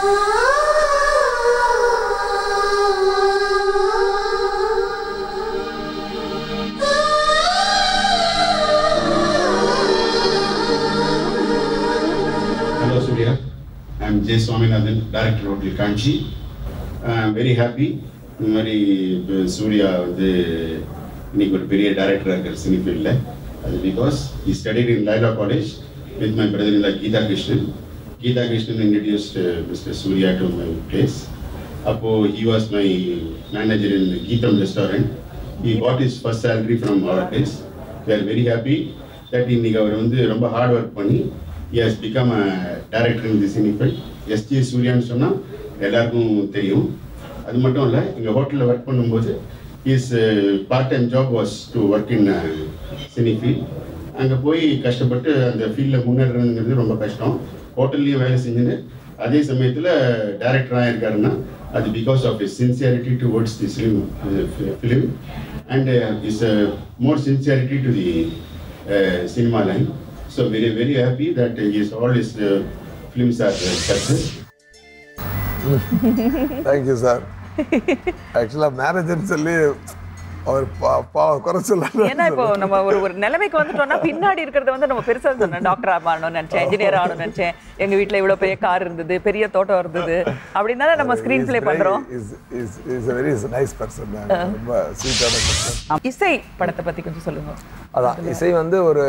Hello, Surya. I'm J. Swaminathan, Director Hotel Kanchi. I'm very happy. இந்த மாதிரி இப்போ சூர்யா வந்து இன்னைக்கு ஒரு பெரிய டைரக்டராக இருக்கார் சினி ஃபீல்டில் அது because he studied in Loyola college with my brother in Geetha Krishnan Geetha Krishnan introduced mister Surya to my place அப்போது he was my manager in Geetham restaurant he got his first salary from our place we are very happy that இன்னைக்கு அவர் வந்து ரொம்ப hard work பண்ணி he has become a director in this cinefil SG சூர்யான்னு சொன்னால் எல்லாருக்கும் தெரியும் அது மட்டும் இல்லை எங்கள் ஹோட்டலில் ஒர்க் பண்ணும்போது is part time job was to work in cine field அங்கே போய் கஷ்டப்பட்டு அந்த ஃபீல்டில் முன்னேறதுங்கிறது ரொம்ப கஷ்டம் ஹோட்டல்லையும் வேலை செஞ்சுன்னு அதே சமயத்தில் டேரக்டராக இருக்காருன்னா அது because of is sincerity towards the film film and is more sincerity to the cinema line. So very very happy that uh, his all his uh, films are uh, success. Thank you sir ஆக்சுவலாக மேனேஜர்னு சொல்லி அவர் பா- பாவம் குறை ஏன்னா இப்போ சொல்ல நம்ம ஒரு ஒரு நிலைமைக்கு வந்துட்டோம்னா பின்னாடி இருக்கிறத வந்து நம்ம பெருசா சொன்னோம் டாக்டர் ஆகணும்னு நினைச்சேன் இன்ஜினியர் ஆகணும்னு நினைச்சேன் எங்க வீட்ல இவ்வளவு பெரிய கார் இருந்தது பெரிய தோட்டம் இருந்தது அப்படின்னு தானே நம்ம ஸ்கிரீன் ப்ளே பண்றோம் இஸ் வெரி நைஸ் பர்சன் ரொம்ப ஸ்வீட்டான பர்சன் இசை படத்தை பத்தி கொஞ்சம் சொல்லுங்க அதான் இசை வந்து ஒரு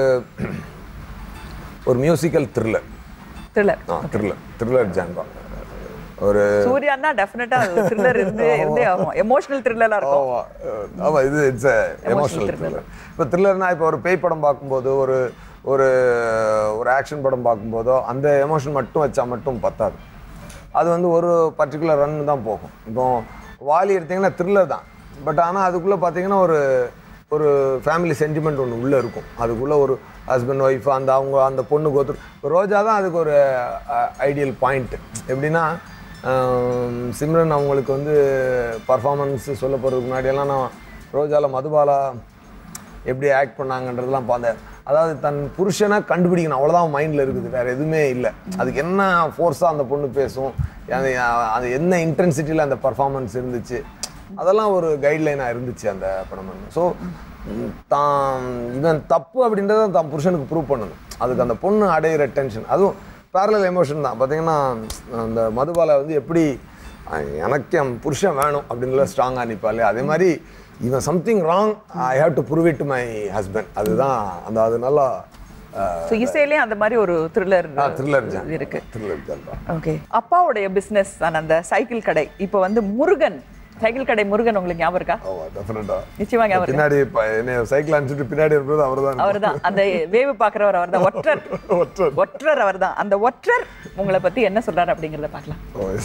ஒரு மியூசிக்கல் த்ரில்லர் த்ரில்லர் ஆ த்ரில்லர் த்ரில்லர் ஜான்ரா ஒரு சூர்யான்னா டெஃபினட்டா த்ரில்லர் இருந்து இருந்தே ஆகும் எமோஷனல் த்ரில்லரா இருக்கும் ஆமா அஹ் ஆமா இது இட்ஸ் எமோஷனல் thriller. த்ரில்லர் இப்போ த்ரில்லர்னா இப்போ ஒரு பேய் படம் பார்க்கும்போது ஒரு ஒரு ஒரு ஆக்ஷன் படம் பார்க்கும்போதோ அந்த எமோஷன் மட்டும் வச்சா மட்டும் பத்தாது அது வந்து ஒரு பர்டிகுலர் ரன் தான் போகும் இப்போ வாலி எடுத்தீங்கன்னா த்ரில்லர் தான் பட் ஆனால் அதுக்குள்ளே பார்த்தீங்கன்னா ஒரு ஒரு ஃபேமிலி சென்டிமெண்ட் ஒன்று உள்ளே இருக்கும் அதுக்குள்ளே ஒரு ஹஸ்பண்ட் ஒய்ஃப் அந்த அவங்க அந்த பொண்ணு கோத்து ரோஜா தான் அதுக்கு ஒரு ஐடியல் பாயிண்ட் எப்படின்னா ஆம், சிம்ரன் அவங்களுக்கு வந்து பர்ஃபார்மன்ஸ் சொல்ல போகிறதுக்கு முன்னாடியெல்லாம் நான் ரோஜாவில் மதுபாலா எப்படி ஆக்ட் பண்ணாங்கன்றதெல்லாம் பார்த்தேன் அதாவது தன் புருஷனை கண்டுபிடிக்கணும் அவ்வளோதான் மைண்டில் இருக்குது வேற எதுவுமே இல்லை அதுக்கு என்ன ஃபோர்ஸாக அந்த பொண்ணு பேசும் அது அது என்ன இன்டென்சிட்டியில் அந்த பர்ஃபார்மன்ஸ் இருந்துச்சு அதெல்லாம் ஒரு கைட்லைனாக இருந்துச்சு அந்த படம் ஸோ தான் இவன் தப்பு அப்படின்றத தான் புருஷனுக்கு ப்ரூவ் பண்ணணும் அதுக்கு அந்த பொண்ணு அடையிற டென்ஷன் அதுவும் பேரலல் எமோஷன் தான் பார்த்தீங்கன்னா அந்த மதுபாலை வந்து எப்படி அஹ் எனக்கு என் புருஷன் வேணும் அப்படின்னு ஸ்ட்ராங்காக நிற்பாள் அதே மாதிரி இவன் something wrong I have to prove it to my husband அதுதான் அந்த அது நல்லா ஸோ இசையிலேயே அந்த மாதிரி ஒரு த்ரில்லர் த்ரில்லர் இருக்கு த்ரில்லர் ஜான் ஓகே அப்பாவுடைய பிசினஸ் அந்த சைக்கிள் கடை இப்போ வந்து முருகன் சைக்கிள் கடை முருகன் உங்களுக்கு ஞாபகம் இருக்கா ஆமாம் டெஃபினட்டாக நிச்சயமா ஞாபகம் இருக்கு பின்னாடி இப்ப என்னைய சைக்கிள் அனுப்பிச்சிட்டு பின்னாடி இருக்கிறது அவர் தான் அவர்தான் அந்த வேவு பாக்குறவர் அவர்தான் ஒற்றர் ஒற்றர். ஒற்றர் அவர்தான் அந்த ஒற்றர் உங்களை பத்தி என்ன சொல்றாரு அப்படிங்கறத பார்க்கலாம்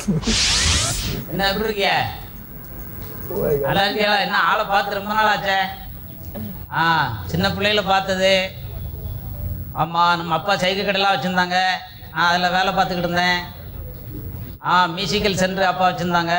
என்ன எப்படி இருக்கிய நல்லா இருக்கியா என்ன ஆளை பார்த்து ரொம்ப நாள் ஆச்சே ஆ சின்ன பிள்ளையில பார்த்தது ஆமாம் நம்ம அப்பா சைக்கிள் கடையெல்லாம் வச்சுருந்தாங்க நான் அதில் வேலை பார்த்துக்கிட்டு இருந்தேன் ஆ மியூசிக்கல் சென்டர் அப்பா வச்சுருந்தாங்க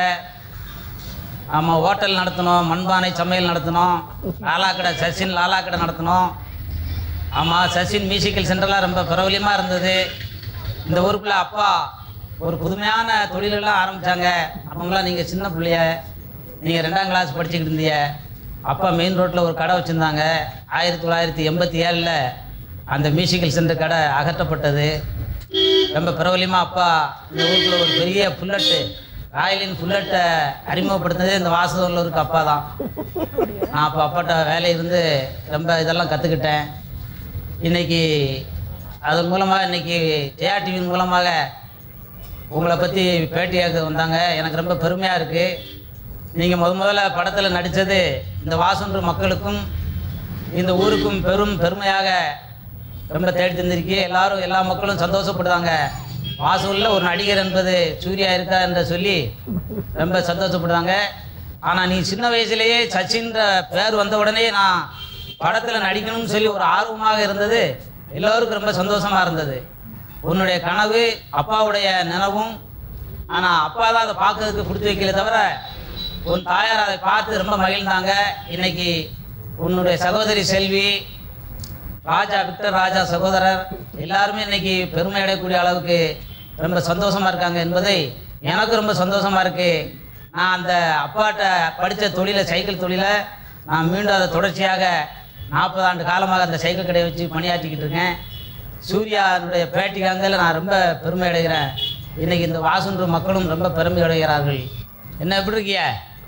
ஆமாம் ஹோட்டல் நடத்தினோம் மண்பானை சமையல் நடத்தினோம் லாலா கடை சச்சின் லாலா கடை நடத்தினோம் ஆமாம் சச்சின் மியூசிக்கல் சென்டர்லாம் ரொம்ப பிரபலியமாக இருந்தது இந்த ஊருக்குள்ள அப்பா ஒரு புதுமையான தொழிலெல்லாம் ஆரம்பித்தாங்க அப்போங்களாம் நீங்கள் சின்ன பிள்ளைய நீங்கள் ரெண்டாம் கிளாஸ் படிச்சுக்கிட்டு இருந்தீங்க அப்பா மெயின் ரோட்டில் ஒரு கடை வச்சுருந்தாங்க ஆயிரத்தி தொள்ளாயிரத்தி எண்பத்தி ஏழில் அந்த மியூசிக்கல் சென்டர் கடை அகற்றப்பட்டது ரொம்ப பிரபலியமாக அப்பா இந்த ஊருக்குள்ள ஒரு பெரிய புல்லட்டு ராயலின் புல்லட்டை அறிமுகப்படுத்தினதே இந்த வாசகூரில் அப்பா தான் நான் அப்போ அப்பாட்ட வேலை இருந்து ரொம்ப இதெல்லாம் கற்றுக்கிட்டேன் இன்னைக்கு அதன் மூலமாக இன்னைக்கு ஜெயா டிவியின் மூலமாக உங்களை பற்றி பேட்டியாக வந்தாங்க எனக்கு ரொம்ப பெருமையாக இருக்குது நீங்கள் முத முதல்ல படத்தில் நடித்தது இந்த வாசன்று மக்களுக்கும் இந்த ஊருக்கும் பெரும் பெருமையாக ரொம்ப தேடி தந்திருக்கு எல்லாரும் எல்லா மக்களும் சந்தோஷப்படுறாங்க வாசூரில் ஒரு நடிகர் என்பது சூர்யா இருக்கா என்று சொல்லி ரொம்ப சந்தோஷப்படுறாங்க ஆனால் நீ சின்ன வயசுலேயே சச்சின்ற பேர் வந்த உடனே நான் படத்தில் நடிக்கணும்னு சொல்லி ஒரு ஆர்வமாக இருந்தது எல்லோருக்கும் ரொம்ப சந்தோஷமாக இருந்தது உன்னுடைய கனவு அப்பாவுடைய நினைவும் ஆனால் அப்பா தான் அதை பார்க்கறதுக்கு கொடுத்து வைக்கல தவிர உன் தாயார் அதை பார்த்து ரொம்ப மகிழ்ந்தாங்க இன்னைக்கு உன்னுடைய சகோதரி செல்வி ராஜா விக்டர் ராஜா சகோதரர் எல்லாருமே இன்னைக்கு பெருமை அடையக்கூடிய அளவுக்கு ரொம்ப சந்தோஷமா இருக்காங்க என்பதை எனக்கு ரொம்ப சந்தோஷமா இருக்கு நான் அந்த அப்பாட்ட படித்த தொழிலை சைக்கிள் தொழிலை நான் மீண்டும் அதை தொடர்ச்சியாக நாற்பது ஆண்டு காலமாக அந்த சைக்கிள் கடையை வச்சு பணியாற்றிக்கிட்டு இருக்கேன் சூர்யானுடைய பேட்டிக்காங்கல நான் ரொம்ப பெருமை அடைகிறேன் இன்னைக்கு இந்த வாசுன்ற மக்களும் ரொம்ப பெருமை அடைகிறார்கள் என்ன எப்படி இருக்கிய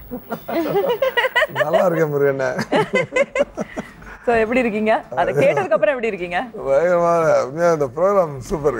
நல்லா இருக்கேன் முருகண்ணே ஸோ எப்படி இருக்கீங்க அதை கேட்டதுக்கு அப்புறம் எப்படி இருக்கீங்க பயங்கரமான உண்மையா இந்த ப்ரோக்ராம் சூப்பர்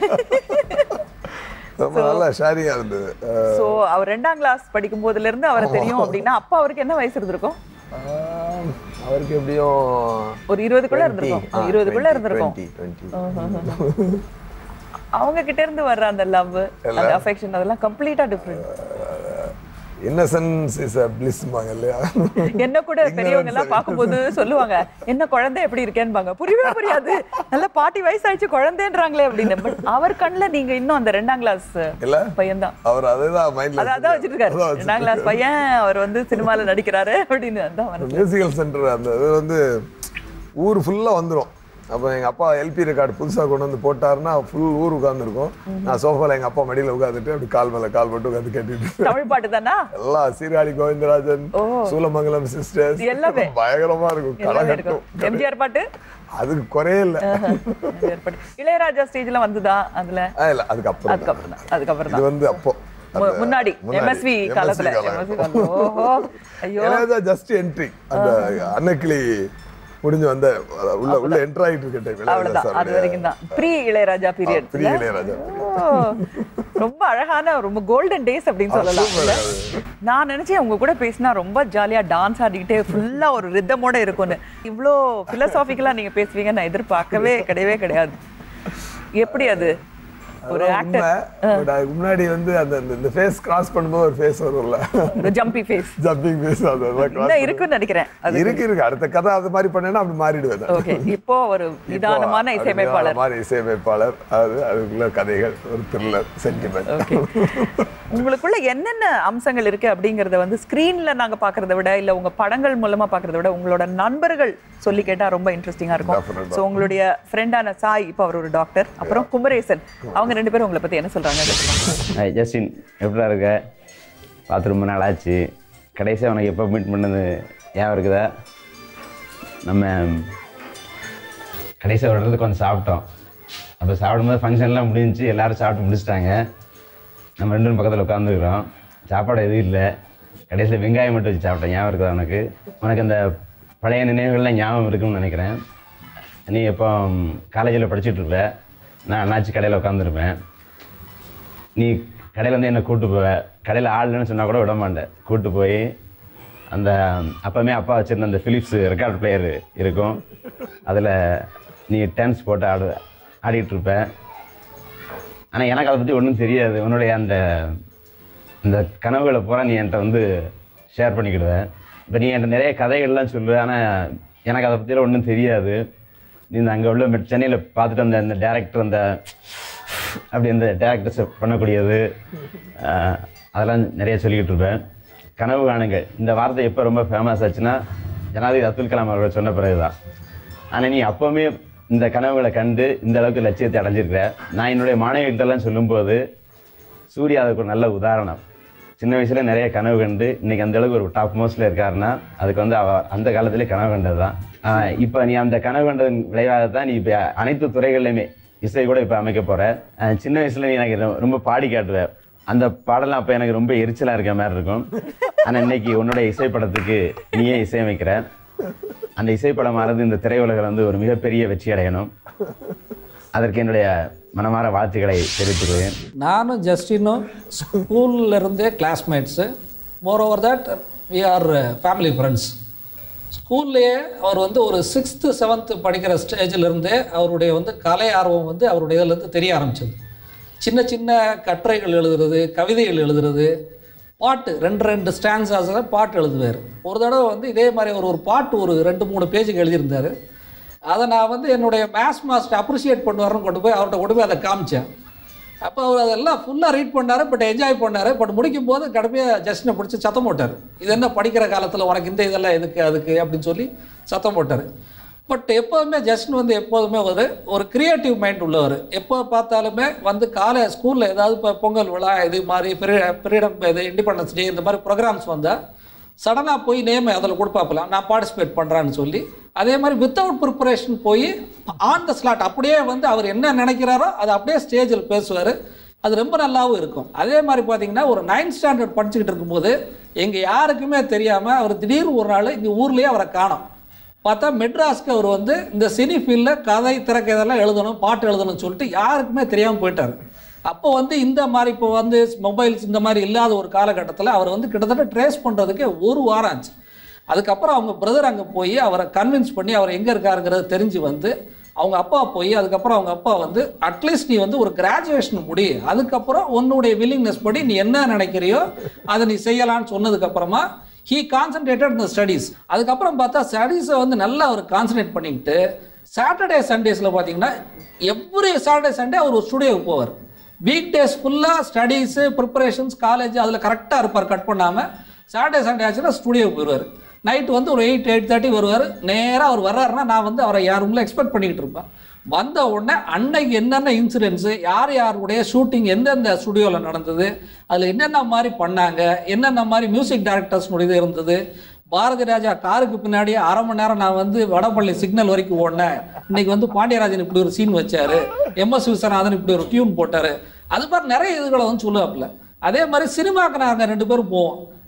ரொம்ப நல்லா ஷேரிங்காக இருந்தது அஹ், ஸோ அவர் ரெண்டாம் கிளாஸ் படிக்கும் போதுல இருந்து அவரை தெரியும் அப்படின்னா அப்பா அவருக்கு என்ன வயசு இருந்திருக்கும் ஆம், அவருக்கு எப்படியும் ஒரு இருபதுக்குள்ள 20, இருந்திருக்கும் ஆ, இருபதுக்குள்ள 20, இருந்திருக்கும் 20, 20. அவங்க கிட்ட இருந்து வர்ற அந்த லவ் அந்த அஃபெக்ஷன் அதெல்லாம் கம்ப்ளீட்டா டிஃப்ரெண்ட் இன்னசென்ஸ் இஸ் அ பிளிஸ்பாங்க இல்லையா என்ன கூட பெரியவங்க எல்லாம் பார்க்கும்போது சொல்லுவாங்க என்ன குழந்தை எப்படி இருக்கேன்பாங்க புரியவே புரியாது நல்ல பாட்டி வயசாயிடுச்சு குழந்தைன்றாங்களே அப்படின்னு பட் அவர் கண்ணுல நீங்க இன்னும் அந்த ரெண்டாம் கிளாஸ் இல்ல பையன் தான் அவர் அதுதான் மைண்ட்ல அதான் அதான் வச்சிட்டு இருக்காரு ரெண்டாம் கிளாஸ் பையன் அவர் வந்து சினிமால நடிக்கிறாரு அப்படின்னு அதான் வந்து மியூசிக்கல் சென்டர் அந்த இது வந்து ஊர் ஃபுல்லா வந்துரும் அப்போ எங்க அப்பா எல்பி ரெக்கார்டு புதுசா கொண்டு வந்து போட்டாருன்னா ஃபுல் ஊர் உட்காந்துருக்கும் நான் சோஃபால எங்க அப்பா மடியில உட்காந்துட்டு அப்படி கால் மேல கால் போட்டு உட்காந்து கேட்டுட்டு தமிழ் பாட்டு தானா எல்லாம் சீர்காழி கோவிந்தராஜன் ஓ. சூலமங்கலம் சிஸ்டர்ஸ் எல்லாமே. பயங்கரமா இருக்கும் எல்லாமே களை இருக்கும் கட்டும் எம்ஜிஆர் பாட்டு அதுக்கு குறையே இல்லை எம்ஜிஆர் பாட்டு இளையராஜா ஸ்டேஜ்ல வந்துதா அதுல ஆ, இல்ல அதுக்கப்புறம் தான். அதுக்கப்புறம் தான் அதுக்கப்புறம் இது தான் வந்து அப்போ மு- அந்த முன்னாடி எம்எஸ்வி MSV காலத்துல காலம். MSV காலம். ஓஹோ ஐயோ இளையராஜா ஜஸ்ட் என்ட்ரி அந்த அன்னக்கிளி முடிஞ்சு வந்த அத உள்ள உள்ள என்டர் ஆயிட்டு இருக்க டைம் அவ்வளவுதான் அது வரைக்கும் தான் pre Ilaiyaraaja period pre Ilaiyaraaja ரொம்ப அழகான ரொம்ப கோல்டன் டேஸ் அப்படின்னு சொல்லலாம் இல்ல? நான் நினைச்சேன் உங்க கூட பேசினா ரொம்ப ஜாலியா டான்ஸ் ஆடிக்கிட்டே ஃபுல்லா ஒரு ரித்தமோட இருக்கும்னு இவ்வளோ பிலசாபிக்கலா நீங்க பேசுவீங்க நான் எதிர்பார்க்கவே கிடையவே கிடையாது எப்படி அது ஒரு அதான் ஆக்டர் உண்மை பட் அதுக்கு முன்னாடி வந்து அந்த அந்த- இந்த ஃபேஸ் கிராஸ் பண்ணும்போது ஒரு ஃபேஸ் வரும்ல ஒரு ஜம்பி ஃபேஸ் ஜம்பிங் ஃபேஸ் அதெல்லாம் cross இன்னும் இருக்குன்னு நினைக்கிறேன் அது இருக்கு இருக்கு அடுத்த கதை அது மாதிரி பண்ணேன்னா அப்படி மாறிடுவேன் நான். ஓகே இப்போ ஒரு நிதானமான இப்போ இசையமைப்பாளர் நிதானமான இசையமைப்பாளர் அது அதுக்குள்ள கதைகள் ஒரு த்ரில்லர் சென்டிமெண்ட் ஓகே உங்களுக்குள்ள என்னென்ன அம்சங்கள் இருக்கு அப்படிங்கறத வந்து ஸ்கிரீன்ல நாங்க பாக்குறத விட இல்ல உங்க படங்கள் மூலமா பாக்குறத விட உங்களோட நண்பர்கள் சொல்லி கேட்டா ரொம்ப இன்ட்ரெஸ்டிங்கா இருக்கும் Definitely. ஸோ உங்களுடைய ஃப்ரெண்டான சாய் இப்போ அவர் ஒரு டாக்டர் அப்புறம் குமரேசன் அவங்க ரெண்டு பேரும் உங்களை பத்தி என்ன சொல்றாங்க கேட்டுக்கலாம். ஹாய் ஜஸ்டின் எப்படா இருக்க பார்த்து ரொம்ப நாள் ஆச்சு கடைசியாக உனக்கு எப்போ மீட் பண்ணது ஞாபகம் இருக்குதா நம்ம கடைசியாக ஒரு இடத்துக்கு கொஞ்சம் சாப்பிட்டோம் அப்போ சாப்பிடும்போது ஃபங்க்ஷன்லாம் முடிஞ்சுச்சு எல்லாரும் சாப்பிட்டு முடிச்சிட்டாங்க நம்ம ரெண்டு பேரும் பக்கத்தில் உட்காந்துருக்குறோம் சாப்பாடு எதுவும் இல்லை கடைசியில் வெங்காயம் மட்டும் வச்சு சாப்பிட்டேன் ஞாபகம் இருக்குதா உனக்கு உனக்கு அந்த பழைய நினைவுகள்லாம் ஞாபகம் இருக்குன்னு நினைக்கிறேன் நீ எப்போ காலேஜில் படிச்சுட்டு இருப்ப நான் அண்ணாச்சி கடையில் உட்காந்துருப்பேன் நீ கடையில் வந்து என்னை கூட்டு போவ கடையில் ஆள் இல்லைன்னு சொன்னால் கூட விட மாட்டேன் கூட்டு போய் அந்த அப்போவுமே அப்பா வச்சிருந்த அந்த ஃபிலிப்ஸ் ரெக்கார்ட் பிளேயர் இருக்கும் அதில் நீ டான்ஸ் போட்டு ஆடு ஆடிட்டு இருப்ப ஆனால் எனக்கு அதை பற்றி ஒன்றும் தெரியாது உன்னுடைய அந்த இந்த கனவுகளை பூரா நீ என்கிட்ட வந்து ஷேர் பண்ணிக்கிடுவேன் இப்போ நீ என்கிட்ட நிறைய கதைகள்லாம் சொல்லுவ ஆனால் எனக்கு அதை பற்றியெல்லாம் ஒன்றும் தெரியாது நீ இந்த அங்கே உள்ள மெட் சென்னையில் பார்த்துட்டு அந்த அந்த டேரக்டர் அந்த அப்படி அந்த டேரக்டர்ஸ் பண்ணக்கூடியது ஆஹ், அதெல்லாம் நிறைய சொல்லிக்கிட்டு இருப்பேன் கனவு காணுங்கள் இந்த வார்த்தை எப்போ ரொம்ப ஃபேமஸ் ஆச்சுன்னா ஜனாதிபதி அப்துல் கலாம் அவர்கள் சொன்ன பிறகு தான் ஆனால் நீ அப்போவுமே இந்த கனவுகளை கண்டு இந்த அளவுக்கு லட்சியத்தை அடைஞ்சிருக்கிற நான் என்னுடைய மாணவிகிட்டெல்லாம் சொல்லும்போது சூர்யா அதுக்கு ஒரு நல்ல உதாரணம் சின்ன வயசுல நிறைய கனவு கண்டு இன்னைக்கு அந்த அளவுக்கு ஒரு டாப் மோஸ்ட்ல இருக்காருன்னா அதுக்கு வந்து அவ அந்த காலத்திலே கனவு கண்டது தான் இப்போ நீ அந்த கனவு கண்டதன் விளைவாக தான் நீ இப்போ அனைத்து துறைகள்லையுமே இசை கூட இப்போ அமைக்க போற ஆஹ் சின்ன வயசுல நீ எனக்கு ரொ- ரொம்ப பாடி காட்டுவ அந்த பாடலாம் அப்போ எனக்கு ரொம்ப எரிச்சலா இருக்க மாதிரி இருக்கும் ஆனா இன்னைக்கு உன்னோட இசைப்படத்துக்கு நீயே இசையமைக்கிற அந்த இசைப்படமானது இந்த திரையுலகில் வந்து ஒரு மிகப்பெரிய வெற்றி அடையணும் அதற்கு என்னுடைய மனமார வாழ்த்துக்களை தெரிவித்துக்கிறேன் நானும் ஜஸ்டினும் ஸ்கூல்ல இருந்தே classmates moreover that we are family friends ஸ்கூல்லையே அவர் வந்து ஒரு சிக்ஸ்த்து செவன்த்து படிக்கிற ஸ்டேஜில் இருந்தே அவருடைய வந்து கலை ஆர்வம் வந்து அவருடைய இதுலேருந்து தெரிய ஆரம்பிச்சது சின்ன சின்ன கட்டுரைகள் எழுதுறது கவிதைகள் எழுதுறது பாட்டு ரெண்டு ரெண்டு ஸ்டான்ஸாஸில் பாட்டு எழுதுவார் ஒரு தடவை வந்து இதே மாதிரி ஒரு ஒரு பாட்டு ஒரு ரெண்டு மூணு பேஜுக்கு எழுதியிருந்தார் அதை நான் வந்து என்னுடைய மேத்ஸ் மாஸ்டர் அப்ரிஷியேட் பண்ணுவாருன்னு கொண்டு போய் அவர்கிட்ட கொண்டு போய் அதை காமிச்சேன் அப்போ அவர் அதெல்லாம் ஃபுல்லாக ரீட் பண்ணார் பட் என்ஜாய் பண்ணார் பட் முடிக்கும் போது கடுமையாக ஜஸ்டினை பிடிச்சி சத்தம் போட்டார் இது என்ன படிக்கிற காலத்தில் உனக்கு இந்த இதெல்லாம் எதுக்கு அதுக்கு அப்படின்னு சொல்லி சத்தம் போட்டார் பட் எப்போதுமே ஜஸ்டின் வந்து எப்போதுமே ஒரு ஒரு கிரியேட்டிவ் மைண்ட் உள்ளவர் எப்போ பார்த்தாலுமே வந்து காலை ஸ்கூலில் ஏதாவது இப்போ பொங்கல் விழா இது மாதிரி ஃப்ரீடம் இது இண்டிபெண்டன்ஸ் டே இந்த மாதிரி ப்ரோக்ராம்ஸ் வந்தால் சடனாக போய் நேம் அதில் கொடுப்பாப்பலாம் நான் பார்ட்டிசிபேட் பண்ணுறான்னு சொல்லி அதே மாதிரி வித்தவுட் ப்ரிப்பரேஷன் போய் ஆன் த ஸ்லாட் அப்படியே வந்து அவர் என்ன நினைக்கிறாரோ அதை அப்படியே ஸ்டேஜில் பேசுவார் அது ரொம்ப நல்லாவும் இருக்கும் அதே மாதிரி பார்த்தீங்கன்னா ஒரு நைன்த் ஸ்டாண்டர்ட் படிச்சுக்கிட்டு இருக்கும்போது எங்கள் யாருக்குமே தெரியாமல் அவர் திடீர்னு ஒரு நாள் இங்கே ஊர்லேயே அவரை காணோம் பார்த்தா மெட்ராஸ்க்கு அவர் வந்து இந்த சினி ஃபீல்டில் கதை திரைக்கதெல்லாம் எழுதணும் பாட்டு எழுதணும்னு சொல்லிட்டு யாருக்குமே தெரியாமல் போயிட்டார் அப்போ வந்து இந்த மாதிரி இப்போ வந்து மொபைல்ஸ் இந்த மாதிரி இல்லாத ஒரு காலகட்டத்தில் அவர் வந்து கிட்டத்தட்ட ட்ரேஸ் பண்ணுறதுக்கு ஒரு வாரம் ஆச்சு அதுக்கப்புறம் அவங்க பிரதர் அங்கே போய் அவரை கன்வின்ஸ் பண்ணி அவர் எங்கே இருக்காருங்கிறது தெரிஞ்சு வந்து அவங்க அப்பா போய் அதுக்கப்புறம் அவங்க அப்பா வந்து அட்லீஸ்ட் நீ வந்து ஒரு கிராஜுவேஷன் முடி அதுக்கப்புறம் உன்னுடைய வில்லிங்னஸ் படி நீ என்ன நினைக்கிறியோ அதை நீ செய்யலாம்னு சொன்னதுக்கப்புறமா ஹீ கான்சன்ட்ரேட்டட் இந்த ஸ்டடீஸ் அதுக்கப்புறம் பார்த்தா ஸ்டடீஸை வந்து நல்லா அவர் கான்சன்ட்ரேட் பண்ணிக்கிட்டு சாட்டர்டே சண்டேஸில் பார்த்தீங்கன்னா எவ்ரி சாட்டர்டே சண்டே அவர் ஒரு ஸ்டுடியோவுக்கு போவார் வீக் டேஸ் ஃபுல்லாக ஸ்டடீஸு ப்ரிப்பரேஷன்ஸ் காலேஜ் அதில் கரெக்டாக இருப்பார் கட் பண்ணாமல் சாட்டர்டே சண்டே ஆச்சுன்னா ஸ்டுடியோவுக்கு போயிடுவார் நைட் வந்து ஒரு எயிட் எயிட் தேர்ட்டி வருவார் நேராக அவர் வர்றாருன்னா நான் வந்து அவரை யார் ரூமில் எக்ஸ்பெக்ட் பண்ணிக்கிட்டு இருப்பேன் வந்த உடனே அன்னைக்கு என்னென்ன இன்சிடென்ட்ஸு யார் யாருடைய ஷூட்டிங் எந்தெந்த ஸ்டுடியோவில் நடந்தது அதில் என்னென்ன மாதிரி பண்ணாங்க என்னென்ன மாதிரி மியூசிக் டைரக்டர்ஸ்னுடைய இது இருந்தது பாரதி ராஜா காருக்கு பின்னாடி அரை மணி நேரம் நான் வந்து வடபள்ளி சிக்னல் வரைக்கும் ஓடினேன் இன்னைக்கு வந்து பாண்டியராஜன் இப்படி ஒரு சீன் வச்சாரு எம் எஸ் விஸ்வநாதன் இப்படி ஒரு டியூன் போட்டாரு அது மாதிரி நிறைய இதுகளை வந்து சொல்லுவாப்புல அதே மாதிரி சினிமாவுக்கு நாங்கள் ரெண்டு பேரும் போவோம்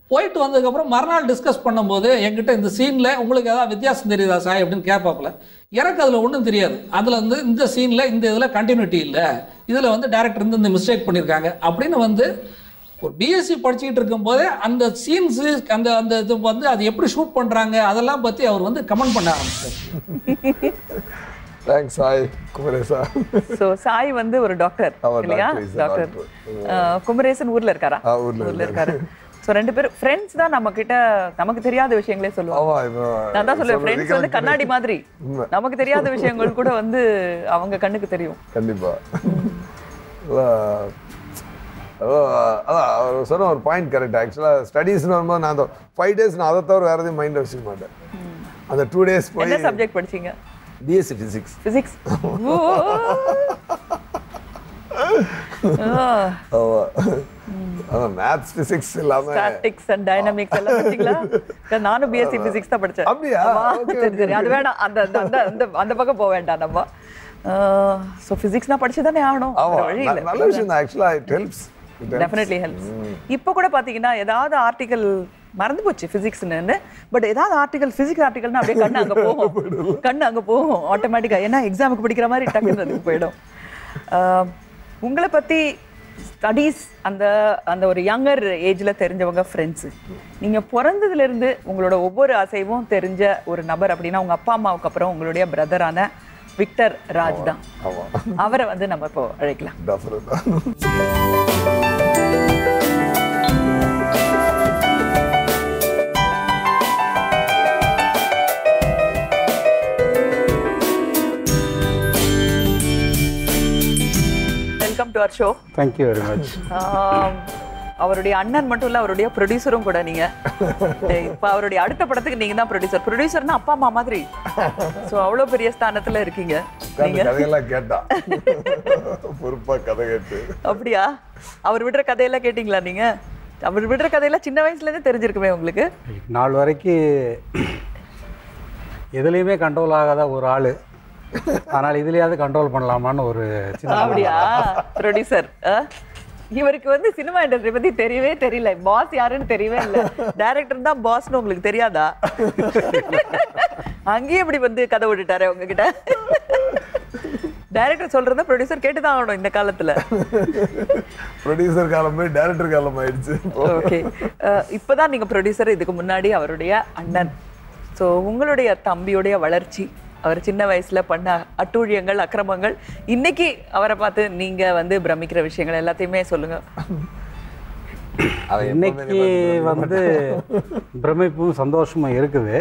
போயிட்டு வந்ததுக்கப்புறம் மறுநாள் டிஸ்கஸ் பண்ணும்போது என்கிட்ட இந்த சீனில் உங்களுக்கு ஏதாவது வித்தியாசம் தெரியுதா சாய் அப்படின்னு கேட்பாப்புல எனக்கு அதில் ஒன்றும் தெரியாது அதில் வந்து இந்த சீனில் இந்த இதில் கண்டினியூட்டி இல்லை இதில் வந்து டேரக்டர் வந்து இந்த மிஸ்டேக் பண்ணியிருக்காங்க அப்படின்னு வந்து ஒரு பிஎஸ்சி படிச்சுக்கிட்டு இருக்கும்போதே அந்த சீன்ஸு அந்த அந்த இது வந்து அது எப்படி ஷூட் பண்ணுறாங்க அதெல்லாம் பற்றி அவர் வந்து கமெண்ட் பண்ண ஆரம்பிச்சார் தேங்க்ஸ் சாய் குமரேசா சோ சாய் வந்து ஒரு டாக்டர் அவர் இல்லையா doctor, he's a doctor doctor. Kumaresan ஊர்ல இருக்காரா ஆ, ஊர்ல ஊர்ல இருக்காரு சோ ரெண்டு பேரும் ஃப்ரெண்ட்ஸ் தான் நம்ம கிட்ட நமக்கு தெரியாத விஷயங்களே சொல்லுவாங்க ஆமா இப்போ நான் தான் சொல்லுவேன் சொல்றது ஃப்ரெண்ட்ஸ் வந்து correct. கண்ணாடி மாதிரி உண்மை. நமக்கு தெரியாத விஷயங்கள் கூட வந்து அவங்க கண்ணுக்கு தெரியும் கண்டிப்பா அதான் அதான் அதான் அவர் சொன்ன ஒரு பாயிண்ட் கரெக்ட் ஆக்சுவலாக ஸ்டடீஸ்னு வரும்போது நான் அந்த ஃபைவ் டேஸ் நான் அதை தவிர வேறு எதையும் மைண்ட் வச்சுக்க மாட்டேன் அந்த டூ டேஸ் போய் என்ன சப்ஜெக்ட் படிச்சீங்க பிஎஸ்சி ஃபிசிக்ஸ் பிசிக்ஸ் ஆமா அதான் மேத்ஸ் ஃபிசிக்ஸ் இல்லாம ஸ்டாட்டிக்ஸ் அண்ட் டைனமிக்ஸ் எல்லாம் படிச்சீங்களா நானும் பிஎஸ்சி பிசிக்ஸ் தான் படிச்சேன் அப்படியா? ஆமா, Okay, சரி சரி அது வேணாம் அந்த அந்த அந்த அந்த அந்த பக்கம் போக வேண்டாம் நம்ம ஸோ ஃபிசிக்ஸ்னா படிச்சு தானே ஆகணும் ஆமா வேற வழி ந- இல்லை நல்ல விஷயம் தான் ஆக்சுவலாக இட் ஹெல்ப்ஸ் டெஃபினெட்லி ஹெல்ப்ஸ் இப்போ கூட பாத்தீங்கன்னா ஏதாவது ஆர்டிகல் மறந்து போச்சு பிசிக்ஸ்னு பட் ஏதாவது ஆர்டிகல் பிசிக்ஸ் ஆர்டிகல்னா அப்படியே கண்ணு அங்க போகும் கண்ணு அங்க போகும் ஆட்டோமேட்டிக்கா ஏன்னா எக்ஸாமுக்கு படிக்கிற மாதிரி டக்குன்னு அதுக்கு போயிடும் ஆஹ், உங்களை பத்தி ஸ்டடீஸ் அந்த அந்த ஒரு யங்கர் ஏஜ்ல தெரிஞ்சவங்க ஃப்ரெண்ட்ஸு நீங்க பிறந்ததுல இருந்து உங்களோட ஒவ்வொரு அசைவும் தெரிஞ்ச ஒரு நபர் அப்படின்னா உங்க அப்பா அம்மாவுக்கு அப்புறம் உங்களுடைய பிரதரான விக்டர் ராஜ் தான் ஆமா அவரை வந்து நம்ம இப்போ அழைக்கலாம் டெஃபினட்டாக welcome to our show thank you very much ஆம், அவருடைய அண்ணன் மட்டும் இல்ல அவருடைய ப்ரொடியூசரும் கூட நீங்க ஏய், இப்ப அவருடைய அடுத்த படத்துக்கு நீங்க தான் ப்ரொடியூசர் ப்ரொடியூசர்னா அப்பா அம்மா மாதிரி சோ அவ்வளவு பெரிய ஸ்தானத்துல இருக்கீங்க நீங்க கதையெல்லாம் கேட்டா பொறுப்பா கதை கேட்டு அப்படியா அவர் விடுற கதையெல்லாம் கேட்டீங்களா நீங்க அவர் விடுற கதையெல்லாம் சின்ன வயசுல இருந்தே தெரிஞ்சிருக்குமே உங்களுக்கு நாள் வரைக்கும் எதுலேயுமே கண்ட்ரோல் ஆகாத ஒரு ஆள் ஆனால் இதுலேயாவது கண்ட்ரோல் பண்ணலாமான்னு ஒரு சின்ன அப்படியா ப்ரொடியூசர் இவருக்கு வந்து சினிமா இண்டஸ்ட்ரி பத்தி தெரியவே தெரியல பாஸ் யாருன்னு தெரியவே இல்ல டைரக்டர் தான் பாஸ்னு உங்களுக்கு தெரியாதா அங்கேயே இப்படி வந்து கதை விட்டுட்டாரு உங்ககிட்ட டைரக்டர் சொல்றத ப்ரொடியூசர் கேட்டுதான் ஆகணும் இந்த காலத்துல ப்ரொடியூசர் காலம் போய் டைரக்டர் காலம் ஆயிடுச்சு ஓகே இப்போதான் நீங்க ப்ரொடியூசர் இதுக்கு முன்னாடி அவருடைய அண்ணன் ஸோ உங்களுடைய தம்பியுடைய வளர்ச்சி அவர் சின்ன வயசுல பண்ண அட்டூழியங்கள் அக்கிரமங்கள் இன்னைக்கு அவரை பார்த்து நீங்க வந்து பிரமிக்கிற விஷயங்கள் எல்லாத்தையுமே சொல்லுங்க அவன் எப்பவுமே இன்னைக்கு வந்து பிரமிப்பும் சந்தோஷமும் இருக்குது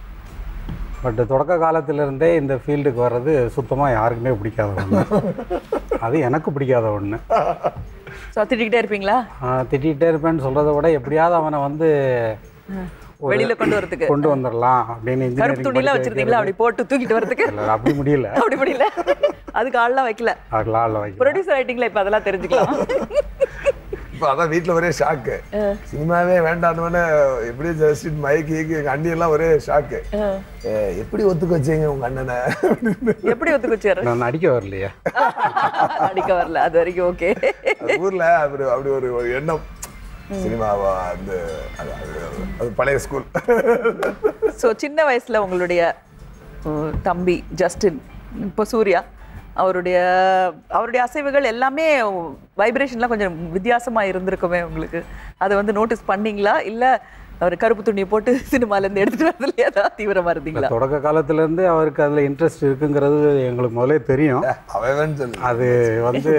பட் தொடக்க காலத்திலிருந்தே இந்த ஃபீல்டுக்கு வர்றது சுத்தமாக யாருக்குமே பிடிக்காத ஒன்று அது எனக்கு பிடிக்காத ஒன்று ஸோ திட்டிக்கிட்டே இருப்பீங்களா திட்டிகிட்டே இருப்பேன்னு சொல்கிறத விட எப்படியாவது அவனை வந்து ஒரு- வெளியில கொண்டு வரதுக்கு கொண்டு வந்துடலாம் அப்படின்னு கருப்பு இன்ஜினியரிங் துணிலாம் வச்சிருந்தீங்களா அப்படி போட்டு தூக்கிட்டு வரதுக்கு இல்லை அப்படி முடியல அப்படி முடியல அதுக்கு ஆள்லாம் வைக்கல அதெல்லாம் இல்லை வைக்கல ப்ரொடியூசர் ஆயிட்டீங்களா இப்ப அதெல்லாம் தெரிஞ்சுக்கலாம் இப்போ அதான் வீட்ல ஒரே ஷாக்கு சினிமாவே வேண்டான்னு எப்படியும் ஜஸ்ட் மைக்கு கீக்கு எங்க அண்ணி எல்லாம் ஒரே ஷாக்கு எப்படி ஒத்துக்க வச்சீங்க உங்க அண்ணனை எப்படி ஒத்துக்கு வச்சாரு நான் நடிக்க வரலையே அடிக்க வரல அது வரைக்கும் ஓகே அது ஊர்ல அப்படி அப்படி ஒரு ஒரு எண்ணம் சினிமாவா அந்த அது- அது- அது பழைய ஸ்கூல் ஸோ சின்ன வயசுல உங்களுடைய உம், தம்பி ஜஸ்டின் இப்போ சூர்யா அவருடைய அவருடைய அசைவுகள் எல்லாமே வைப்ரேஷன்லாம் கொஞ்சம் வித்தியாசமா இருந்திருக்குமே உங்களுக்கு அதை வந்து நோட்டீஸ் பண்ணீங்களா இல்ல அவர் கருப்பு துணியை போட்டு சினிமால இருந்து எடுத்துட்டு வரதுல ஏதாவது தீவிரமா இருந்தீங்களா தொடக்க காலத்திலேருந்து அவருக்கு அதில் இன்ட்ரெஸ்ட் இருக்குங்கிறது எங்களுக்கு முதலே தெரியும் அவன் சொல்லு அது வந்து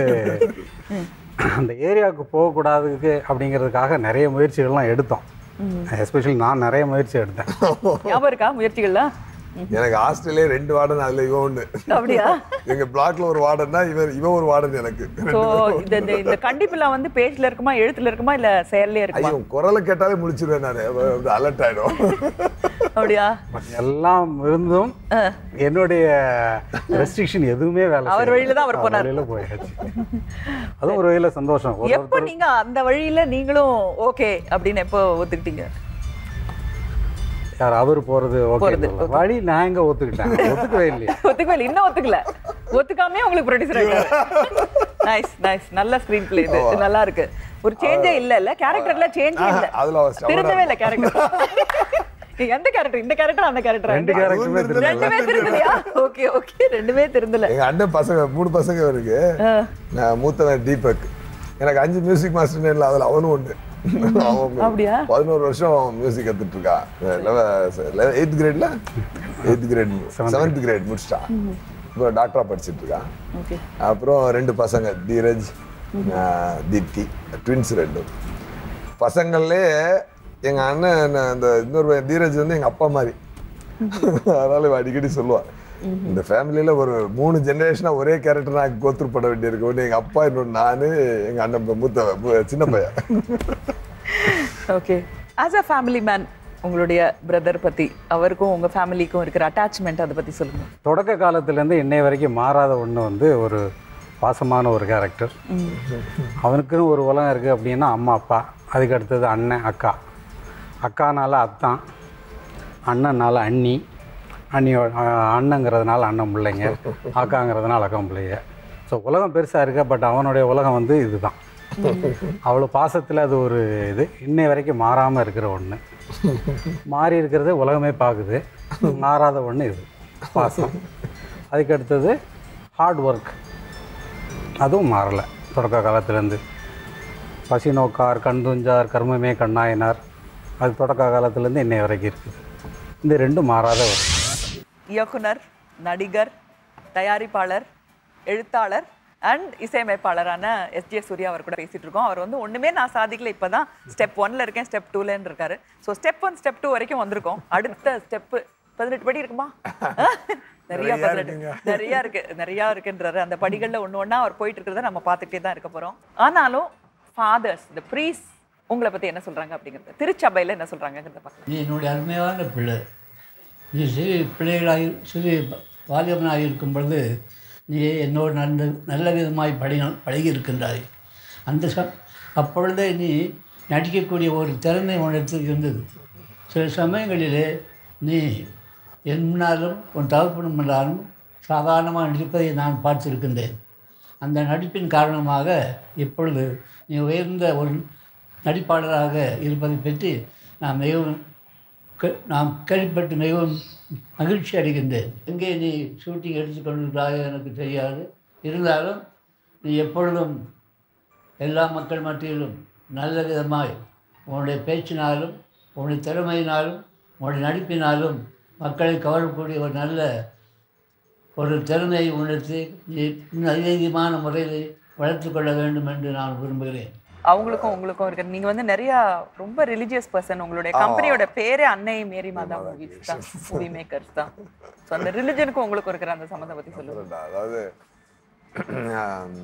அந்த ஏரியாவுக்கு போகக்கூடாதுக்கு அப்படிங்கிறதுக்காக நிறைய முயற்சிகள்லாம் எடுத்தோம் எஸ்பெஷலி நான் நிறைய முயற்சி எடுத்தேன் ஞாபகம் இருக்கா முயற்சிகள்லாம் எனக்கு ஹாஸ்டல்லே ரெண்டு வார்டன் அதுல இவன் ஒண்ணு அப்படியா எங்க பிளாக்ல ஒரு வார்டன்னா இவன் இவன் ஒரு வார்டன் எனக்கு ஸோ இந்த இந்த- இந்த கண்டிப்புலாம் வந்து பேஜ்ல இருக்குமா எழுத்துல இருக்குமா இல்ல செயல்லே இருக்குமா ஐயோ குரலை கேட்டாலே முடிச்சிருவேன் நான் அலர்ட் ஆயிடும் அப்படியா பட் எல்லாம் இருந்தும் என்னுடைய ரெஸ்ட்ரிக்ஷன் எதுவுமே வேலை அவர் செய்யல. வழியில தான் அவர் போனார். வழியில போயாச்சு அதுவும் ஒரு வகையில சந்தோஷம் ஒரு எப்ப நீங்க அந்த வழியில நீங்களும் ஓகே அப்படின்னு எப்போ ஒத்துக்கிட்டீங்க யார் அவர் போறது ஓகே போறது, வழி நான் எங்க ஒத்துக்கிட்டேன் ஒத்துக்கவே இல்லையா ஒத்துக்கவே இல்லை இன்னும் ஒத்துக்கல ஒத்துக்காமே உங்களுக்கு ப்ரொடியூசர் ஆயிட்டாரு நைஸ் நைஸ் நல்ல ஸ்கிரீன் பிளே இது இது நல்லா இருக்கு ஒரு சேஞ்சே இல்ல இல்ல கேரக்டர்ல சேஞ்சே இல்ல ஆஹா, அதுல அவன் stubborn ஆ திருந்தவே இல்ல கேரக்டர் எந்த கேரக்டர் இந்த கேரக்டர் அந்த கேரக்டர் ரெண்டு கேரக்டருமே திருந்தல. ரெண்டுமே திருந்தலையா ஓகே ஓகே ரெண்டுமே திருந்தல எங்க அண்ணன் பசங்க மூணு பசங்க இருக்கு நான் மூத்தவன் தீபக் எனக்கு அஞ்சு மியூசிக் மாஸ்டர் இல்லை அதுல அவனும் ஒண்ணு அவன் அப்படியா? பதினோரு வருஷம் மியூசிக் கத்துட்டு இருக்கான் எயித் கிரேட்ல எயித் கிரேட் செவன்த் கிரேட் முடிச்சிட்டான் இப்போ டாக்டரா படிச்சிட்டு இருக்கான் ஓகே அப்புறம் ரெண்டு பசங்க தீரஜ் ஆஹ், தீப்தி ட்வின்ஸ் ரெண்டும் பசங்கள்லே எங்க அண்ணன் அந்த இன்னொரு பையன் தீரஜ் வந்து எங்க அப்பா மாதிரி அதனால இவன் அடிக்கடி சொல்லுவான் இந்த ஃபேமிலியில ஒரு மூணு ஜெனரேஷனா ஒரே கேரக்டர் நான் கோத்ரூ பட வேண்டியிருக்கு ஒன்று எங்க அப்பா இன்னொன்று நானு எங்க அண்ணன் மூத்த மூ- சின்ன பையன் okay as a family man உங்களுடைய பிரதர் பத்தி அவருக்கும் உங்க ஃபேமிலிக்கும் இருக்கிற அட்டாச்மெண்ட் அதை பத்தி சொல்லுங்க தொடக்க காலத்துலேருந்து இன்னைய வரைக்கும் மாறாத ஒன்று வந்து ஒரு பாசமான ஒரு கேரக்டர் அவனுக்குன்னு ஒரு உலகம் இருக்குது அப்படின்னா அம்மா அப்பா அதுக்கு அடுத்தது அண்ணன் அக்கா அக்கானால அத்தான் அண்ணனால அண்ணி அண்ணியோ அஹ் அண்ணங்கிறதுனால அண்ணன் பிள்ளைங்க அக்காங்கிறதுனால அக்கா பிள்ளைங்க ஸோ உலகம் பெருசாக இருக்கு பட் அவனுடைய உலகம் வந்து இதுதான் அவ்வளோ பாசத்தில் அது ஒரு இது இன்னை வரைக்கும் மாறாமல் இருக்கிற ஒன்று மாறி இருக்கிறது உலகமே பார்க்குது மாறாத ஒன்று இது பாசம் அதுக்கு அடுத்தது ஹார்ட் ஒர்க் அதுவும் மாறலை தொடக்க காலத்துலேருந்து பசி நோக்கார் கண் துஞ்சார் கர்மமே கண்ணாயினார் அது தொடக்க காலத்துலேருந்து இன்னை வரைக்கும் இருக்குது இந்த ரெண்டும் மாறாத ஒரு இயக்குனர் நடிகர் தயாரிப்பாளர் எழுத்தாளர் அண்ட் இசையமைப்பாளரான எஸ் ஜே சூர்யா அவர் கூட பேசிட்டு இருக்கோம் அவர் வந்து ஒண்ணுமே நான் சாதிக்கல இப்பதான் ஸ்டெப் ஒன்ல இருக்கேன் ஸ்டெப் டூலன்னு இருக்காரு so step one step two வரைக்கும் வந்திருக்கோம் அடுத்த ஸ்டெப் பதினெட்டு படி இருக்குமா நிறைய பதினெட்டு நிறைய இருக்கு நிறைய இருக்குன்றாரு அந்த படிகள்ல ஒண்ணு ஒண்ணா அவர் போயிட்டு இருக்கிறத நம்ம பார்த்துட்டே தான் இருக்க போறோம் ஆனாலும் ஃபாதர்ஸ் இந்த ப்ரீஸ் உங்களை பத்தி என்ன சொல்றாங்க அப்படிங்கறது திருச்சபையில என்ன சொல்றாங்கிறத பார்க்கலாம் நீ என்னுடைய அருமையான பிள்ளை நீ சிறு பிள்ளைகளாக சிறு பாலியவனாக இருக்கும் பொழுது நீ என்னோடு நல்ல நல்ல விதமாய் பழகி பழகி இருக்கின்றாய் அந்த ச அப்பொழுதே நீ நடிக்கக்கூடிய ஒரு திறமை உனக்கு இருந்தது சில சமயங்களிலே நீ என் முன்னாலும் உன் தகப்பனும் முன்னாலும் சாதாரணமாக நடிப்பதை நான் பார்த்திருக்கின்றேன் அந்த நடிப்பின் காரணமாக இப்பொழுது நீ உயர்ந்த ஒரு நடிப்பாளராக இருப்பதை பற்றி நான் மிகவும் கே- நாம் கேள்விப்பட்டு மிகவும் மகிழ்ச்சி அடைகின்றேன் எங்கே நீ ஷூட்டிங் எடுத்துக்கொண்டிருக்கிறாயோ எனக்கு தெரியாது இருந்தாலும் நீ எப்பொழுதும் எல்லா மக்கள் மத்தியிலும் நல்ல விதமாய் உன்னுடைய பேச்சினாலும் உன்னுடைய திறமையினாலும் உன்னுடைய நடிப்பினாலும் மக்களை கவரக்கூடிய ஒரு நல்ல ஒரு திறமையை உணர்த்தி நீ இன்னும் அதிகமான முறையில் வளர்த்துக் கொள்ள வேண்டும் என்று நான் விரும்புகிறேன் அவங்களுக்கும் உங்களுக்கும் இருக்கு நீங்க வந்து நிறைய ரொம்ப ரிலிஜியஸ் பர்சன் உங்களுடைய கம்பெனியோட பேரே அன்னை மேரி மாதா மூவிஸ் தான் மூவி மேக்கர்ஸ் தான் ஸோ அந்த ரிலிஜனுக்கும் உங்களுக்கும் இருக்கிற அந்த சம்மந்தம் பத்தி சொல்லுங்க சொல்றேன்டா. அதாவது ஆம்,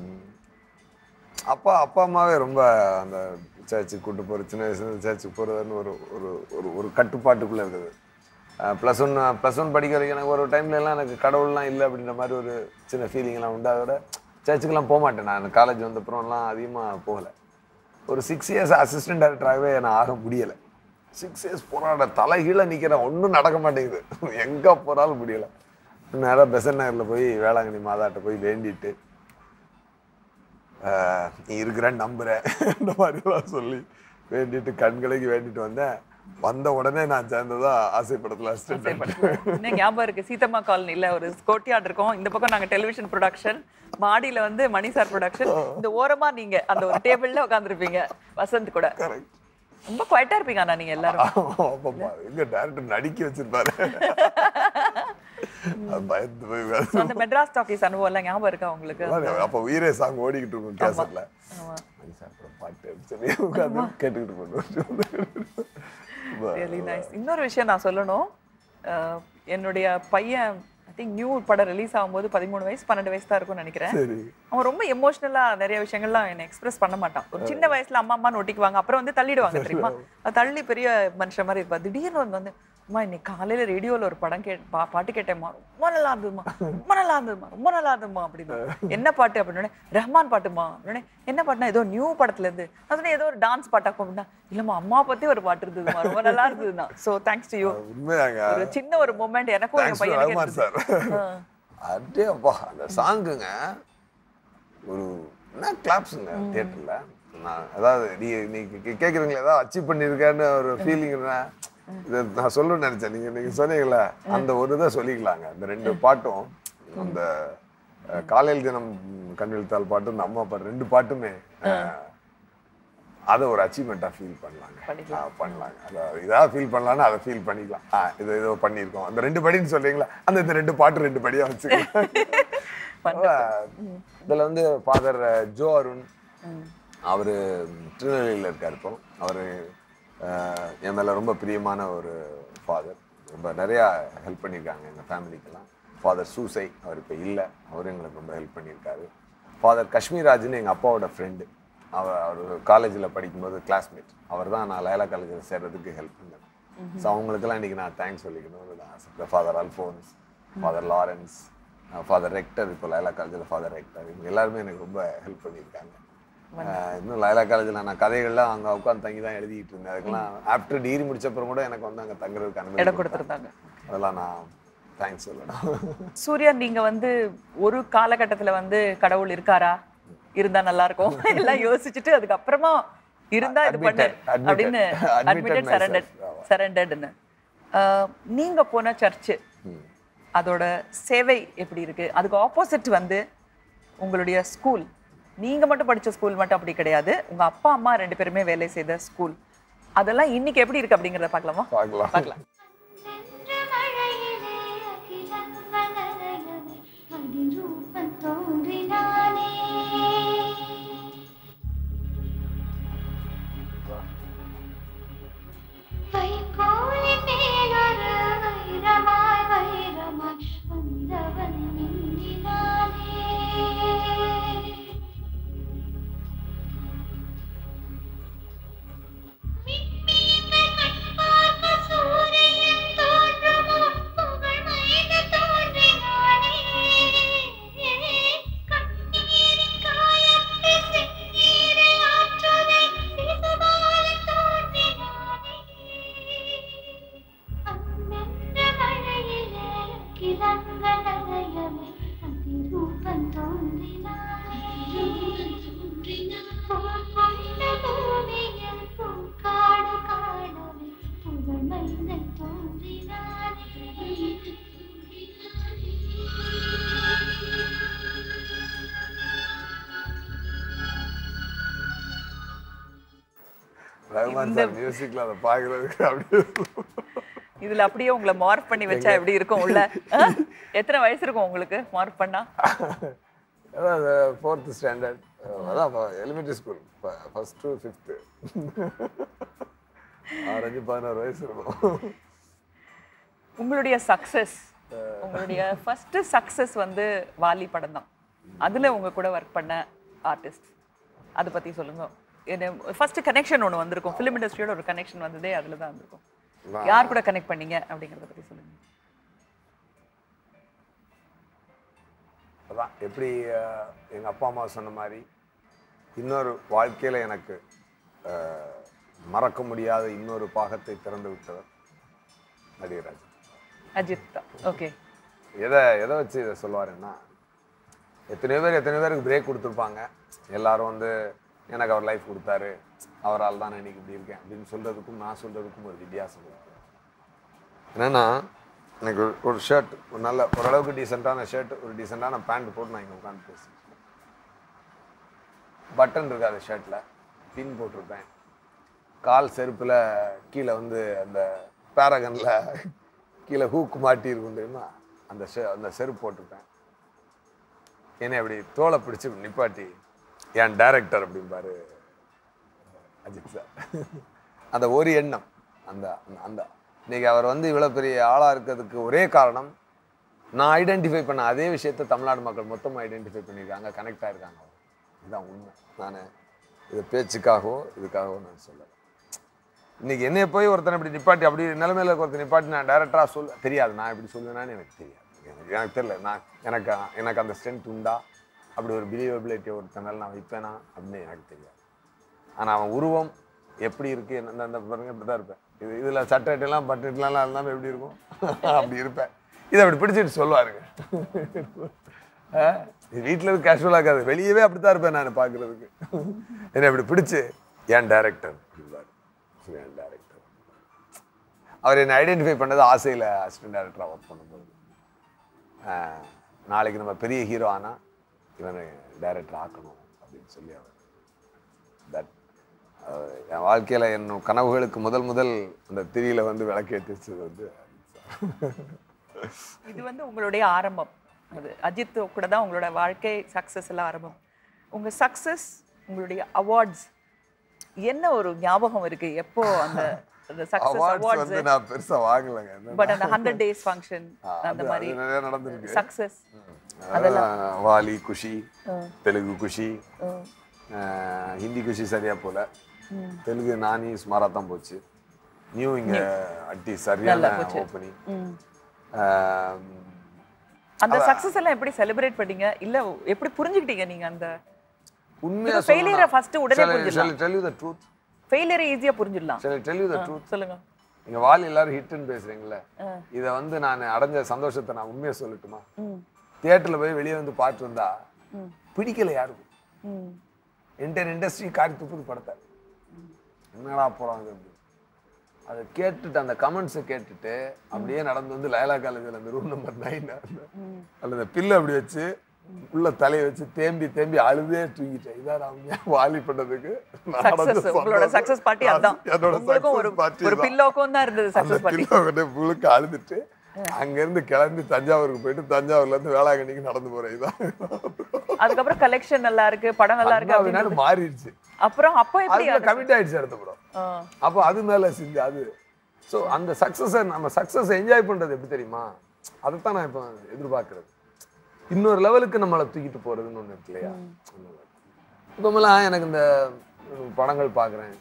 அப்பா அப்பா அம்மாவே ரொம்ப அந்த சர்ச்சுக்கு கூட்டு போகிற சின்ன வயசுல சர்ச்சுக்கு போகிறதுன்னு ஒரு ஒரு ஒரு ஒரு கட்டுப்பாட்டுக்குள்ளே இருக்குது ப்ளஸ் ஒன் ப்ளஸ் ஒன் படிக்கிற வரைக்கும் எனக்கு ஒரு டைம்ல எல்லாம் எனக்கு கடவுள்லாம் இல்லை அப்படின்ற மாதிரி ஒரு சின்ன ஃபீலிங்லாம் உண்டு அதோட சர்ச்சுக்கெல்லாம் போக மாட்டேன் நான் காலேஜ் வந்தப்புறம்லாம் அதிகமாக போகலை ஒரு சிக்ஸ் இயர்ஸ் அசிஸ்டன்ட் டைரக்டராகவே நான் ஆக முடியலை சிக்ஸ் இயர்ஸ் போராட தலைகீழ நிற்கிறேன் ஒன்றும் நடக்க மாட்டேங்குது எங்கே போனாலும் முடியல நேராக பெசன் நகரில் போய் வேளாங்கண்ணி மாதாட்ட போய் வேண்டிட்டு ஆஹ், நீ இருக்கிறேன்னு நம்புறேன் இந்த மாதிரிலாம் சொல்லி வேண்டிட்டு கண்களைக்கு வேண்டிட்டு வந்தேன் வந்த உடனே நான் சேர்ந்ததா ஆசைப்படத்தில் அசிஸ்டன்ட் இன்னும் ஞாபகம் இருக்கு சீதம்மா காலனில ஒரு ஸ்கோட்டியாட் இருக்கோம் இந்த பக்கம் நாங்க டெலிவிஷன் ப்ரொடக்ஷன் மாடியில வந்து மணி சார் ப்ரொடக்ஷன் இந்த ஓரமா நீங்க அந்த ஒரு டேபிள்ல உட்காந்துருப்பீங்க வசந்த் கூட ரொம்ப குவைட்டா இருப்பீங்க ஆனா நீங்க எல்லாரும் ஆமாப்பா எங்க டேரக்டர் நடிக்க வச்சிருப்பாரு அது பயந்து போய் So, அந்த மெட்ராஸ் டாக்கீஸ் அனுபவம் எல்லாம் ஞாபகம் இருக்கா உங்களுக்கு உட்கார்ந்து- அப்ப உயிரே சாங் ஓடிக்கிட்டு இருக்கும் கேசட்ல பாட்டு சொல்லி உட்காந்து கேட்டுக்கிட்டு போட்டு ரியலி நைஸ் இன்னொரு விஷயம் நான் சொல்லணும் அஹ், என்னுடைய பையன் ஐ திங்க் நியூ படம் ரிலீஸ் ஆகும்போது பதிமூணு வயசு பன்னெண்டு வயசு தான் இருக்கும்னு நினைக்கிறேன் சரி அவன் ரொம்ப எமோஷனலா நிறைய விஷயங்கள்லாம் என்ன எக்ஸ்பிரஸ் பண்ண மாட்டான் ஒரு சின்ன வயசுல அம்மா அம்மான்னு ஒட்டிக்குவாங்க அப்புறம் வந்து தள்ளிடுவாங்க தெரியுமா அது தள்ளி பெரிய மனுஷன் மாதிரி இருப்பா திடீர்னு வந்து வந்து அம்மா இன்னைக்கு காலையில ரேடியோல ஒரு படம் கே பா பாட்டு கேட்டேம்மா ரொம்ப நல்லா இருந்ததுமா ரொம்ப நல்லா இருந்ததுமா ரொம்ப நல்லா இருந்ததுமா அப்படின்னு என்ன பாட்டு அப்படின்னு ரஹ்மான் பாட்டுமா அப்படின்னு என்ன பாட்டுனா ஏதோ நியூ படத்துல இருந்து நான் சொன்னேன் ஏதோ ஒரு டான்ஸ் பாட்டா அப்படின்னா இல்லம்மா அம்மா பத்தி ஒரு பாட்டு இருந்ததுமா ரொம்ப நல்லா இருந்ததுன்னா சோ தேங்க்ஸ் டு யூ உண்மையாங்க ஒரு சின்ன ஒரு மூமெண்ட் எனக்கும் என் Thanks to பையனுக்கு ரஹ்மான் இருந்தது. சார் ஆ. அடே அப்பா அந்த சாங்குங்க ஒரு என்ன கிளாப்ஸுங்க தியேட்டர்ல நான் அதாவது நீ நீ கே- கேக்குறீங்களா ஏதாவது அச்சீவ் பண்ணியிருக்கேன்னு ஒரு ஃபீலிங்னா இது நான் சொல்லணும்னு நினைச்சேன் நீங்க நீங்க சொன்னீங்கல்ல அந்த ஒரு இதை சொல்லிக்கலாங்க அந்த ரெண்டு பாட்டும் அந்த அஹ், காலையில் தினம் கண்விழ்த்தால் பாட்டும் இந்த அம்மா பாட்டு ரெண்டு பாட்டுமே அஹ், அதை ஒரு அச்சீவ்மெண்ட்டாக ஃபீல் பண்ணலாங்க ஆ, பண்ணலாங்க அதை இதாக ஃபீல் பண்ணலாம்னு அதை ஃபீல் பண்ணிக்கலாம் ஆ இது ஏதோ பண்ணியிருக்கோம் அந்த ரெண்டு படின்னு சொல்றீங்களா அந்த இந்த ரெண்டு பாட்டு ரெண்டு படியாக வச்சுக்கலாம் இதில் வந்து ஃபாதர் ஜோ அருண் அவர் திருநெல்வேலியில் இருக்கார் இப்போ அவர் என் மேலே ரொம்ப பிரியமான ஒரு ஃபாதர் ரொம்ப நிறையா ஹெல்ப் பண்ணியிருக்காங்க எங்கள் ஃபேமிலிக்கெல்லாம் ஃபாதர் சூசை அவர் இப்போ இல்லை அவரும் எங்களுக்கு ரொம்ப ஹெல்ப் பண்ணியிருக்காரு ஃபாதர் காஷ்மீராஜ்னு எங்கள் அப்பாவோட ஃப்ரெண்டு அவர் அவர் காலேஜில் படிக்கும்போது கிளாஸ்மேட் அவர் தான் நான் லயலா காலேஜில் சேர்றதுக்கு ஹெல்ப் பண்ணேன் ஸோ அவங்களுக்கெல்லாம் இன்றைக்கி நான் தேங்க்ஸ் சொல்லிக்கணும்னு நான் ஆசைப்படுறேன் father Alphonse father Lawrence father rector இப்போ லயலா காலேஜில் ஃபாதர் ரெக்டர் இவங்க எல்லாருமே எனக்கு ரொம்ப ஹெல்ப் பண்ணியிருக்காங்க ஆஹ் இன்னும் லயலா காலேஜில் நான் கதைகள்லாம் அங்கே உட்காந்து தங்கி தான் எழுதிட்டு இருந்தேன் அதுக்கெல்லாம் ஆஃப்டர் டிகிரி முடிச்சப்பறம் கூட எனக்கு வந்து அங்கே தங்குறதுக்கு அனுமதி இடம் கொடுத்தாங்க. கொடுத்துருந்தாங்க அதெல்லாம் நான் தேங்க்ஸ் சொல்லணும் சூர்யா நீங்க வந்து ஒரு காலகட்டத்துல வந்து கடவுள் இருக்காரா இருந்தா நல்லா இருக்கும் எல்லாம் யோசிச்சுட்டு அதுக்கப்புறமா இருந்தா இது பண்ணு Admitted, admitted. அப்படின்னு Admitted அட்மிட்டட் myself. சரண்டட் ஆமா. சரண்டட்னு நீங்க போன சர்ச்சு அதோட சேவை எப்படி இருக்கு அதுக்கு ஆப்போசிட் வந்து உங்களுடைய ஸ்கூல் நீங்க மட்டும் படிச்ச ஸ்கூல் மட்டும் அப்படி கிடையாது உங்க அப்பா அம்மா ரெண்டு பேருமே வேலை செய்த ஸ்கூல் அதெல்லாம் இன்னைக்கு எப்படி இருக்கு அப்படிங்கறத பார்க்கலாமா பார்க்கலாம் பார்க்கலாம் ரஹ்மான் சார் மியூசிக்ல அதை பார்க்கறதுக்கு அப்படியே இதுல அப்படியே உங்களை மார்க் பண்ணி வச்சா எப்படி இருக்கும் உள்ள ஆ? எத்தனை வயசு இருக்கும் உங்களுக்கு மார்க் பண்ணா அதான் ஃபோர்த்து ஸ்டாண்டர்ட் அதான் elementary school first to fifth ஆரஞ்சு பதினாறு வயசு இருக்கும் உங்களுடைய சக்சஸ் உங்களுடைய ஃபர்ஸ்ட் சக்சஸ் வந்து வாலி படம் தான் அதுல உங்க கூட ஒர்க் பண்ண ஆர்டிஸ்ட் அதை பத்தி சொல்லுங்க ஃபர்ஸ்ட் கனெக்ஷன் ஒன்று வந்திருக்கும் ஃபிலிம் இண்டஸ்ட்ரியோட ஒரு கனெக்ஷன் வந்ததே அதுல தான் வந்திருக்கும் யார் கூட கனெக்ட் பண்ணீங்க அப்படிங்கறத பத்தி சொல்லுங்க அதான் எப்படி அஹ், எங்க அப்பா அம்மா சொன்ன மாதிரி இன்னொரு வாழ்க்கையில எனக்கு அஹ், மறக்க முடியாத இன்னொரு பாகத்தை திறந்து விட்டவர் நடிகர் அஜித் அஜித் தான் ஓகே எதை எதை வச்சு இதை சொல்லுவாருன்னா எத்தனையோ பேர் எத்தனையோ பேருக்கு பிரேக் கொடுத்துருப்பாங்க எல்லாரும் வந்து எனக்கு அவர் லைஃப் கொடுத்தாரு அவரால் தான் நான் இன்னைக்கு இப்படி இருக்கேன் அப்படின்னு சொல்றதுக்கும் நான் சொல்றதுக்கும் ஒரு வித்தியாசம் இருக்கு என்னன்னா எனக்கு ஒரு- ஒரு ஷர்ட் ஒரு நல்ல ஓரளவுக்கு டீசெண்டான ஷர்ட் ஒரு டீசெண்டான பேண்ட் போட்டு நான் இங்கே உட்காந்து பேசுவேன் பட்டன் இருக்காது ஷர்ட்டில் பின் போட்டிருப்பேன் கால் செருப்பில் கீழே வந்து அந்த பேரகனில் கீழே ஹூக் மாட்டி இருக்கும் தெரியுமா அந்த ஷெ- அந்த செருப்பு போட்டிருப்பேன் என்னை அப்படி தோலை பிடிச்சி நிப்பாட்டி என் டைரக்டர் அப்படிம்பாரு அஜித் சார் அந்த ஒரு எண்ணம் அந்த அந்த- அந்த இன்னைக்கு அவர் வந்து இவ்வளோ பெரிய ஆளாக இருக்கிறதுக்கு ஒரே காரணம் நான் ஐடென்டிஃபை பண்ண அதே விஷயத்தை தமிழ்நாடு மக்கள் மொத்தமாக ஐடென்டிஃபை பண்ணியிருக்காங்க கனெக்ட் ஆயிருக்காங்க இதுதான் உண்மை நான் இது பேச்சுக்காகவோ இதுக்காகவோ நான் சொல்லலை இன்னைக்கு என்னைய போய் ஒருத்தனை இப்படி நிப்பாட்டி அப்படி நிலைமையில இருக்க ஒருத்தர் நிப்பாட்டி நான் டேரக்டராக சொல்ல தெரியாது நான் இப்படி சொல்லுவேனான்னு எனக்கு தெரியாது எனக்கு எனக்கு தெரியல நான் எனக்கு எனக்கு அந்த ஸ்ட்ரென்த் உண்டா அப்படி ஒரு பிலீவபிலிட்டி ஒருத்தனால நான் வைப்பேனா அப்படின்னு எனக்கு தெரியாது ஆனால் அவன் உருவம் எப்படி இருக்கு என்ன அந்த பாருங்க இப்படி தான் இருப்பேன் இது இதில் சட்டெல்லாம் பட்டெட்லாம் இருந்தாலும் எப்படி இருக்கும் அப்படி இருப்பேன் இதை அப்படி பிடிச்சிட்டு சொல்லுவாருங்க அஹ் இது வீட்டில் இருந்து கேஷுவலாக இருக்காது வெளியவே அப்படித்தான் இருப்பேன் நான் பார்க்கறதுக்கு என்னை இப்படி பிடிச்சு ஏன் டேரக்டர் என் டேரக்டர் அவர் என்னை ஐடென்டிஃபை பண்ணது ஆசையில் அசிஸ்டன்ட் டேரக்டராக ஒர்க் பண்ணும்போது ஆஹ், நாளைக்கு நம்ம பெரிய ஹீரோ ஆனா இவனை டைரக்டர் ஆக்கணும் அப்படின்னு சொல்லி அவர் தட் என் வாழ்க்கையில் என் கனவுகளுக்கு முதல் முதல் அந்த திரியில வந்து விளக்கேற்றிச்சது வந்து இது வந்து உங்களுடைய ஆரம்பம் அது அஜித் கூட தான் உங்களோட வாழ்க்கை சக்ஸஸ் எல்லாம் ஆரம்பம் உங்க சக்ஸஸ் உங்களுடைய அவார்ட்ஸ் என்ன ஒரு ஞாபகம் இருக்கு எப்போ அந்த அந்த சக்ஸஸ் அவார்ட்ஸ் அவார்ட்ஸ் வந்து நான் பெருசா வாங்கலைங்க என்னன்னா, பட் அந்த ஹண்ட்ரட் டேஸ் ஃபங்க்ஷன் ஆ, அந்த அது- மாதிரி அது நிறைய நடந்திருக்கு. சக்ஸஸ் அதெல்லாம் வாலி குஷி ம். தெலுங்கு குஷி ம். ஆஹ், ஹிந்தி குஷி சரியா போல ம். தெலுங்கு நானி சுமாரா தான் போச்சு நியூ இங்க அட்டி நல்லா சரியான போச்சு. ஓப்பனிங் ம். அந்த சக்ஸஸ் எல்லாம் எப்படி செலிப்ரேட் பண்ணீங்க இல்ல எப்படி புரிஞ்சுக்கிட்டீங்க நீங்க அந்த உண்மையா ஃபெயிலியரை ஃபர்ஸ்ட் உடனே புரிஞ்சிடலாம் டெல் யூ த ட்ரூத் ஃபெயிலியரை ஈஸியா புரிஞ்சிடலாம் shall I tell you the ah, truth சொல்லுங்க நீங்க வால் எல்லாரும் ஹிட்னு பேசுறீங்கல்ல ஆ. இத வந்து நான் அடைஞ்ச சந்தோஷத்தை நான் உண்மையா சொல்லட்டுமா ம். தியேட்டர்ல போய் வெளியே வந்து பார்த்து வந்தா ம். பிடிக்கல யாருக்கும் ம். என்டையர் இண்டஸ்ட்ரி காரி துப்புது படத்தை என்னடா போறாங்க அப்படி அதை கேட்டுட்டு அந்த கமெண்ட்ஸை கேட்டுட்டு அப்படியே நடந்து வந்து லயலா காலேஜில் அந்த ரூம் நம்பர் நைன் அதில் அந்த பில்லு அப்படி வச்சு உள்ள தலையை வச்சு தேம்பி தேம்பி அழுதே தூங்கிட்டேன் இதான் நான் உண்மையா வாலி பண்ணதுக்கு நான் அடைஞ்ச சக்சஸ் உங்களோட சந்தோஷம். சக்சஸ் பார்ட்டி அதான் என்னோட உங்களுக்கும் ஒரு success party ஒரு தான். பில்லோக்கும் தான் இருந்தது அந்த சக்சஸ் பார்ட்டி பில்லோ கிட்ட முழுக்க அழுதுட்டு அங்கிருந்து கிளம்பி தஞ்சாவூருக்கு போயிட்டு தஞ்சாவூர்ல இருந்து வேளாங்கண்ணிக்கு நடந்து போறேன் இதான் அதுக்கப்புறம் கலெக்ஷன் நல்லா இருக்கு படம் நல்லா இருக்கு அதனால அப்படின்னு மாறிடுச்சு அப்புறம் அப்போ எப்படி அதுல அது- கமிட் ஆயிடுச்சு அடுத்த படம் ஆ. அப்போ அது மேல செஞ்சு அது ஸோ அந்த சக்ஸஸை நம்ம சக்ஸஸ் என்ஜாய் பண்றது எப்படி தெரியுமா அதைத்தான் நான் இப்போ எதிர்பார்க்கறது இன்னொரு லெவலுக்கு நம்மளை தூக்கிட்டு போறதுன்னு ஒண்ணு இருக்கு இல்லையா இப்போமெல்லாம் எனக்கு இந்த உம், படங்கள் பார்க்குறேன்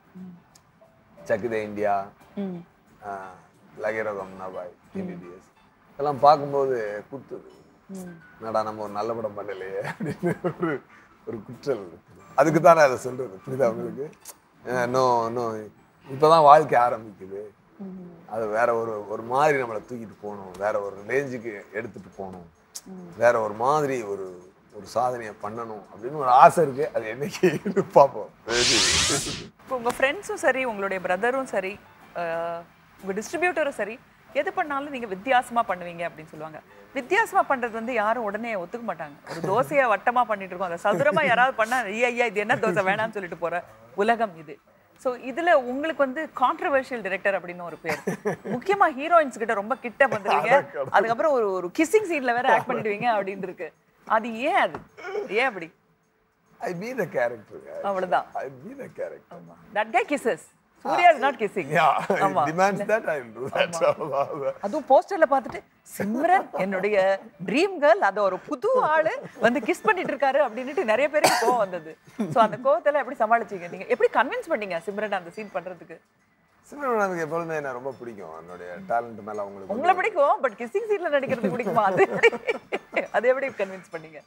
சக்குதே இந்தியா ம். லகேரகம் நபாய் எம்பிபிஎஸ் இதெல்லாம் பார்க்கும்போது குத்துது ம். என்னடா நம்ம ஒரு நல்ல படம் பண்ணலையே அப்படின்னு ஒரு ஒரு குற்றல் இருக்கு. அதுக்கு தான் நான் அதை சொல்றது புரியுதா உங்களுக்கு இன்னும் இன்னும் இப்போதான் வாழ்க்கை ஆரம்பிக்குது அது வேற ஒரு ஒரு மாதிரி நம்மளை தூக்கிட்டு போகணும் வேற ஒரு ரேஞ்சுக்கு எடுத்துட்டு போகணும் வேற ஒரு மாதிரி ஒரு ஒரு சாதனையை பண்ணணும் அப்படின்னு ஒரு ஆசை இருக்கு அது என்னைக்கு பார்ப்போம் இப்போ உங்க ஃப்ரெண்ட்ஸும் சரி உங்களுடைய பிரதரும் சரி அஹ், உங்க டிஸ்ட்ரிபியூட்டரும் சரி எது பண்ணாலும் நீங்க வித்தியாசமா பண்ணுவீங்க அப்படின்னு சொல்லுவாங்க வித்தியாசமா பண்றது வந்து யாரும் உடனே ஒத்துக்க மாட்டாங்க ஒரு தோசையை வட்டமா பண்ணிட்டு இருக்கோம் அதை சதுரமா யாராவது பண்ணா ஐயா ஐயா இது என்ன தோசை வேணாம்னு சொல்லிட்டு போற உலகம் இது சோ இதுல உங்களுக்கு வந்து கான்ட்ரவர்ஷியல் டைரக்டர் அப்படின்னு ஒரு பேர் முக்கியமா ஹீரோயின்ஸ் கிட்ட ரொம்ப கிட்ட வந்துருவீங்க அதுக்கப்புறம் ஒரு ஒரு கிஸ்ஸிங் சீன்ல வேற ஆக்ட் பண்ணிடுவீங்க அப்படின்னு இருக்கு அது ஏன் அது ஏன் அப்படி ஐ பி த கேரக்டர் அவ்வளவுதான் I be the character that guy kisses Suriya is not kissing ஆமா demands that I will do that அவ்வளவுதான் அதுவும் போஸ்டர்ல பார்த்துட்டு சிம்ரன் என்னுடைய ட்ரீம் கேர்ள் அத ஒரு புது ஆளு வந்து கிஸ் பண்ணிட்டு இருக்காரு அப்படின்னுட்டு நிறைய பேருக்கு கோவம் வந்தது சோ அந்த கோவத்துல எப்படி சமாளிச்சீங்க நீங்க எப்படி கன்வின்ஸ் பண்ணீங்க சிம்ரன் அந்த சீன் பண்றதுக்கு சிம்ரன் எனக்கு எப்பொழுதுமே என்ன ரொம்ப பிடிக்கும் என்னுடைய டேலண்ட் மேல அவங்களுக்கு உங்களை பிடிக்கும் பட் கிஸ்ஸிங் சீன்ல நடிக்கிறது பிடிக்குமா அது எப்படி அது எப்படி கன்வின்ஸ் பண்ணீங்க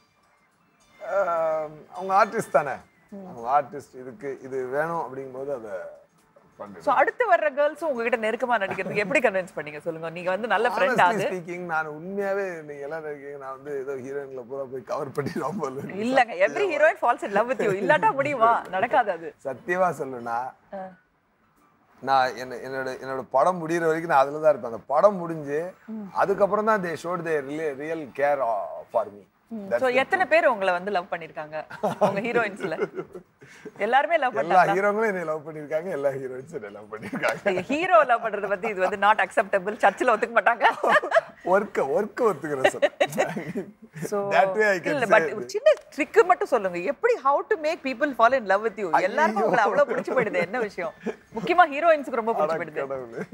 ஆஹ் அவங்க ஆர்டிஸ்ட் தானே அவங்க ஆர்டிஸ்ட் இதுக்கு இது வேணும் அப்படிங்கும்போது அதை சோ அடுத்து வர்ற கேர்ள்ஸும் உங்ககிட்ட நெருக்கமா நடிக்கிறதுக்கு எப்படி கன்வின்ஸ் பண்ணீங்க சொல்லுங்க நீங்க வந்து நல்ல ஃப்ரெண்ட் ஆகுது ஸ்பீக்கிங் நான் உண்மையாவே நீங்க எல்லாம் இருக்கீங்க நான் வந்து ஏதோ ஹீரோயின்ல பூரா போய் கவர் பண்ணிடுவோம் போல இருக்கு. இல்லங்க every heroine falls in love with you இல்லாட்டா முடியுமா நடக்காது அது சத்தியமா சொல்லுனா ஆ. நான் என்ன என்னோட என்னோட படம் முடியிற வரைக்கும் நான் அதுல தான் இருப்பேன் அந்த படம் முடிஞ்சு அதுக்கப்புறம் தான் they showed they real care for me so எத்தனை பேர் உங்களை வந்து லவ் பண்ணிருக்காங்க உங்க ஹீரோயின்ஸ்ல எல்லாருமே லவ் எல்லா பண்ணாங்க ஹீரோங்களும் என்னை லவ் பண்ணிருக்காங்க எல்லா ஹீரோயின்ஸும் என்னை லவ் பண்ணிருக்காங்க ஹீரோ லவ் பண்றத பத்தி இது வந்து நாட் அக்செப்டபிள் சர்ச்சில் ஒத்துக்க மாட்டாங்க ஒர்க்க ஒர்க்க ஒத்துக்கிறேன் sir so That way I can இல்ல say பட் it. ஒரு சின்ன ட்ரிக் மட்டும் சொல்லுங்க எப்படி how to make people follow in love with you எல்லாருக்கும் உங்களை அவ்வளவு பிடிச்சு போயிடுது என்ன விஷயம் முக்கியமா ஹீரோயின்ஸ்க்கு ரொம்ப பிடிச்சு போயிடுது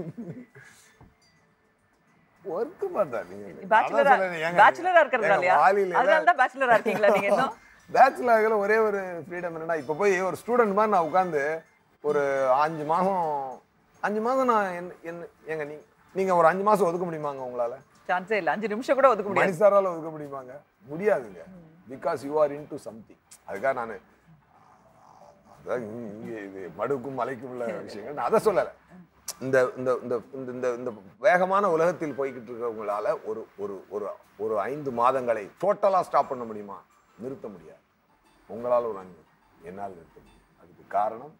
ஒர்க் பார்த்தா நீங்க பேச்சுலரா பேச்சுலரா இருக்கிறதுனாலயா அதனால தான் பேச்சுலரா இருக்கீங்களா நீங்க இன்னும் பேச்சுலர் ஒரே ஒரு ஃப்ரீடம் என்னன்னா இப்போ போய் ஒரு ஸ்டூடெண்ட் மாதிரி நான் உட்காந்து ஒரு அஞ்சு மாசம் அஞ்சு மாசம் நான் என்ன என்ன ஏங்க நீ நீங்க ஒரு அஞ்சு மாசம் ஒதுக்க முடியுமாங்க உங்களால சான்ஸே இல்ல அஞ்சு நிமிஷம் கூட ஒதுக்க முடியாது மணிசாரால ஒதுக்க முடியுமாங்க முடியாதுங்க because you are into something அதுக்காக நான் அதான் இங்க- இங்க இது மடுக்கும் மலைக்கும் உள்ள விஷயங்கள் நான் அதை சொல்லலை இந்த இந்த இந்த இந்த இந்த இந்த வேகமான உலகத்தில் போய்கிட்டு இருக்கிறவங்களால ஒரு ஒரு ஒரு ஒரு ஐந்து மாதங்களை டோட்டலாக ஸ்டாப் பண்ண முடியுமா நிறுத்த முடியாது உங்களால் ஒரு அஞ்சு என்னால் நிறுத்த முடியும் அதுக்கு காரணம்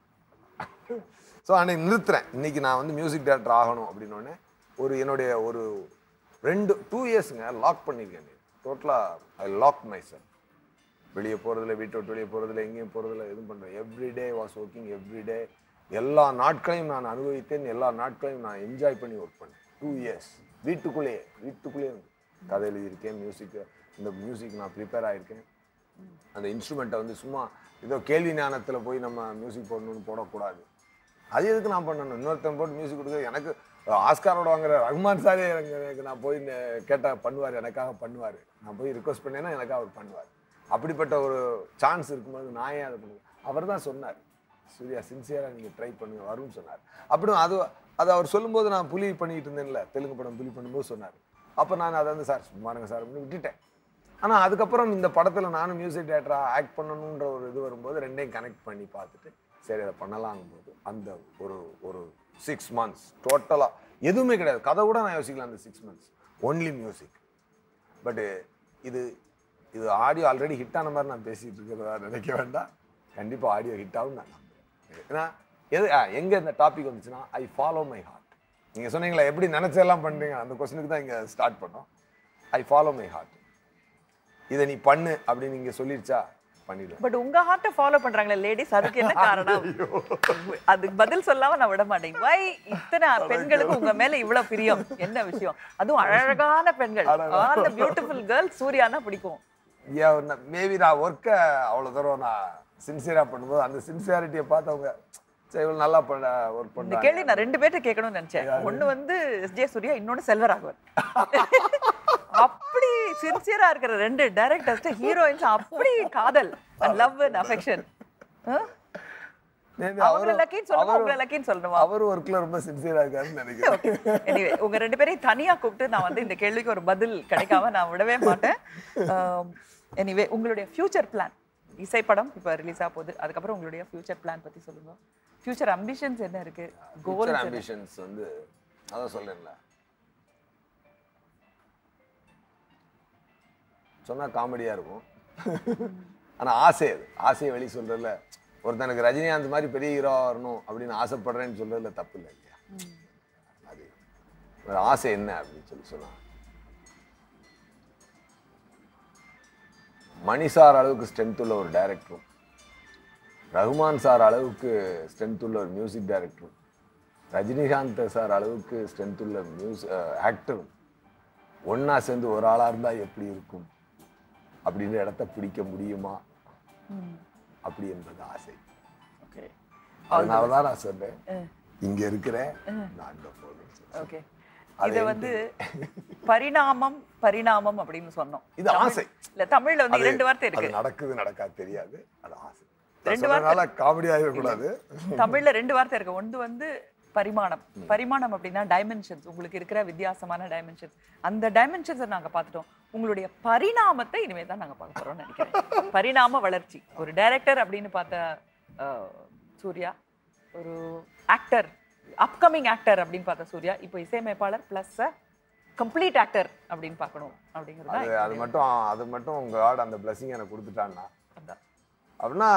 ஸோ அன்னைக்கு நிறுத்துறேன் இன்னைக்கு நான் வந்து மியூசிக் டைரக்டர் ஆகணும் அப்படின்னோடனே ஒரு என்னுடைய ஒரு ரெண்டு டூ இயர்ஸுங்க லாக் பண்ணியிருக்கேன் டோட்டலாக ஐ லாக் மை செல் வெளியே போகிறதில்ல வீட்டை விட்டு வெளியே போகிறதில்ல எங்கேயும் போகிறதில்ல எதுவும் பண்ணுறேன் எவ்ரிடே வாஸ் ஒர்க்கிங் எவ்ரிடே எல்லா நாட்களையும் நான் அனுபவித்தேன் எல்லா நாட்களையும் நான் என்ஜாய் பண்ணி ஒர்க் பண்ணேன் டூ இயர்ஸ் வீட்டுக்குள்ளேயே வீட்டுக்குள்ளேயே இருந்து கதை எழுதியிருக்கேன் மியூசிக்கு இந்த மியூசிக் நான் ப்ரிப்பேர் ஆகியிருக்கேன் அந்த இன்ஸ்ட்ருமெண்ட்டை வந்து சும்மா ஏதோ கேள்வி ஞானத்தில் போய் நம்ம மியூசிக் போடணும்னு போடக்கூடாது அது எதுக்கு நான் பண்ணணும் இன்னொருத்தன் போட்டு மியூசிக் கொடுக்க எனக்கு ஆஸ்காரோட வாங்குற ரஹ்மான் சாரே எனக்கு எனக்கு நான் போய் கேட்டால் பண்ணுவார் எனக்காக பண்ணுவார் நான் போய் ரிக்வஸ்ட் பண்ணேன்னா எனக்காக அவர் பண்ணுவார் அப்படிப்பட்ட ஒரு சான்ஸ் இருக்கும்போது நான் ஏன் அதை பண்ணுவேன் அவர் தான் சொன்னார் சூர்யா சின்சியராக நீங்கள் ட்ரை பண்ணுங்க வரும்னு சொன்னார் அப்படி அது அது அவர் சொல்லும்போது நான் புலி பண்ணிட்டு இருந்தேன்ல தெலுங்கு படம் புலி பண்ணும்போது சொன்னார் அப்போ நான் அதை வந்து சார் சும்மாருங்க சார் அப்படின்னு விட்டுட்டேன் ஆனால் அதுக்கப்புறம் இந்த படத்தில் நானும் மியூசிக் டேரக்டராக ஆக்ட் பண்ணணுன்ற ஒரு இது வரும்போது ரெண்டையும் கனெக்ட் பண்ணி பார்த்துட்டு சரி அதை பண்ணலாங்கும் போது அந்த ஒரு ஒரு சிக்ஸ் மந்த்ஸ் டோட்டலாக எதுவுமே கிடையாது கதை கூட நான் யோசிக்கல அந்த சிக்ஸ் மந்த்ஸ் ஒன்லி மியூசிக் பட்டு இது இது ஆடியோ ஆல்ரெடி ஹிட் ஆன மாதிரி நான் பேசிகிட்டு இருக்கிறதா நினைக்க வேண்டாம் கண்டிப்பாக ஆடியோ ஹிட் ஆகும் நான் நம்புறேன் ஏன்னா எது எங்கே இந்த டாபிக் வந்துச்சுன்னா ஐ ஃபாலோ மை ஹார்ட் நீங்கள் சொன்னீங்களா எப்படி நினச்செல்லாம் பண்ணுறீங்க அந்த கொஸ்டினுக்கு தான் இங்கே ஸ்டார்ட் பண்ணோம் ஐ ஃபாலோ மை ஹார்ட் இதை நீ பண்ணு அப்படின்னு நீங்க சொல்லிருச்சா பண்ணிடுவேன் பட் உங்க ஹார்ட்டை ஃபாலோ பண்றாங்களே லேடிஸ் அதுக்கு என்ன காரணம் அதுக்கு பதில் சொல்லாம நான் விட மாட்டேன் வை இத்தனை பெண்களுக்கு உங்க மேல இவ்வளவு பிரியம் என்ன விஷயம் அதுவும் அழகான பெண்கள் ஆல் த பியூட்டிஃபுல் கேர்ள் சூர்யானா பிடிக்கும் மேபி நான் ஒர்க்கை அவ்வளோ தூரம் நான் சின்சியராக பண்ணும்போது அந்த சின்சியாரிட்டியை பார்த்து அவங்க சரி இவ்வளோ நல்லா பண்ண ஒர்க் இந்த பண்ண கேள்வி நான் ரெண்டு பேர்ட்ட கேட்கணும்னு நினைச்சேன் ஒண்ணு வந்து எஸ் ஜே சூர்யா இன்னொன்னு செல்வராகவன் அப்படி சின்சியரா இருக்கிற ரெண்டு டைரக்டர்ஸ் ஹீரோயின்ஸ் அப்படி காதல் and love and affection Maybe அவங்கள அவரும் லக்கின்னு சொல்லணுமா அவரும் உங்களை லக்கின்னு சொல்லணுமா அவர் ஒர்க்கில் ரொம்ப சின்சியராக இருக்காருன்னு நினைக்கிறேன் எனிவே உங்க ரெண்டு பேரையும் தனியா கூப்பிட்டு நான் வந்து இந்த கேள்விக்கு ஒரு பதில் கிடைக்காம நான் விடவே மாட்டேன் எனிவே உங்களுடைய ஃபியூச்சர் பிளான் இசைப்படம் இப்போ ரிலீஸ் ஆக போகுது அதுக்கப்புறம் உங்களுடைய ஃபியூச்சர் பிளான் பத்தி சொல்லுங்க ஃபியூச்சர் அம்பிஷன்ஸ் என்ன இருக்கு ஃபியூச்சர் கோல்ஸ் ஆம்பிஷன்ஸ் வந்து அதான் சொல்லேன்ல சொன்னா காமெடியா இருக்கும் ஆனா ஆசை அது ஆசையை வெளி சொல்றதுல ஒருத்தனுக்கு ரஜினிகாந்த் மாதிரி பெரிய ஹீரோ வரணும் அப்படின்னு ஆசைப்படுறேன்னு சொல்றதுல தப்பு இல்லை இல்லையா அது ஒரு ஆசை என்ன அப்படின்னு சொல்லி சொன்னா மணி சார் அளவுக்கு ஸ்ட்ரென்த் உள்ள ஒரு டைரக்டரும் ரகுமான் சார் அளவுக்கு ஸ்ட்ரென்த் உள்ள ஒரு மியூசிக் டைரக்டரும் ரஜினிகாந்த் சார் அளவுக்கு ஸ்ட்ரென்த் உள்ள மியூஸ் ஆக்டரும் ஒண்ணா சேர்ந்து ஒரு ஆளா இருந்தா எப்படி இருக்கும் அப்படின்ற இடத்த பிடிக்க முடியுமா அப்படி என்பது ஆசை ஓகே அதனாலதான் நான் சொன்னேன் இங்க இருக்கிறேன் நான் அங்க போகணும் ஓகே அது இத வந்து பரிணாமம் பரிணாமம் அப்படின்னு சொன்னோம் இது தமிழ்- ஆசை. இல்ல தமிழ்ல வந்து அது- இரண்டு வார்த்தை அது இருக்கு நடக்குது நடக்காது தெரியாது அது ஆசை ரெண்டு சொன்னதுனால காமெடி ஆகிடக்கூடாது தமிழ்ல ரெண்டு வார்த்தை இருக்கு ஒன்று வந்து பரிமாணம் பரிமாணம் அப்படின்னா டைமென்ஷன்ஸ் உங்களுக்கு இருக்கிற வித்தியாசமான டைமென்ஷன்ஸ் அந்த டைமென்ஷன்ஸை நாங்க பார்த்துட்டோம் உங்களுடைய பரிணாமத்தை இனிமே தான் நாங்க பார்க்க போறோம்னு நினைக்கிறேன் பரிணாம வளர்ச்சி ஒரு டைரக்டர் அப்படின்னு பார்த்த அஹ், சூர்யா ஒரு ஆக்டர் அப்கமிங் ஆக்டர் அப்படின்னு பார்த்த சூர்யா இப்போ இசையமைப்பாளர் பிளஸ் கம்ப்ளீட் ஆக்டர் அப்படின்னு பார்க்கணும் அப்படிங்கிறது அது தான் அது மட்டும் அது மட்டும் உங்க காட் அந்த பிளஸிங் எனக்கு கொடுத்துட்டான்னா அதான். அப்படின்னா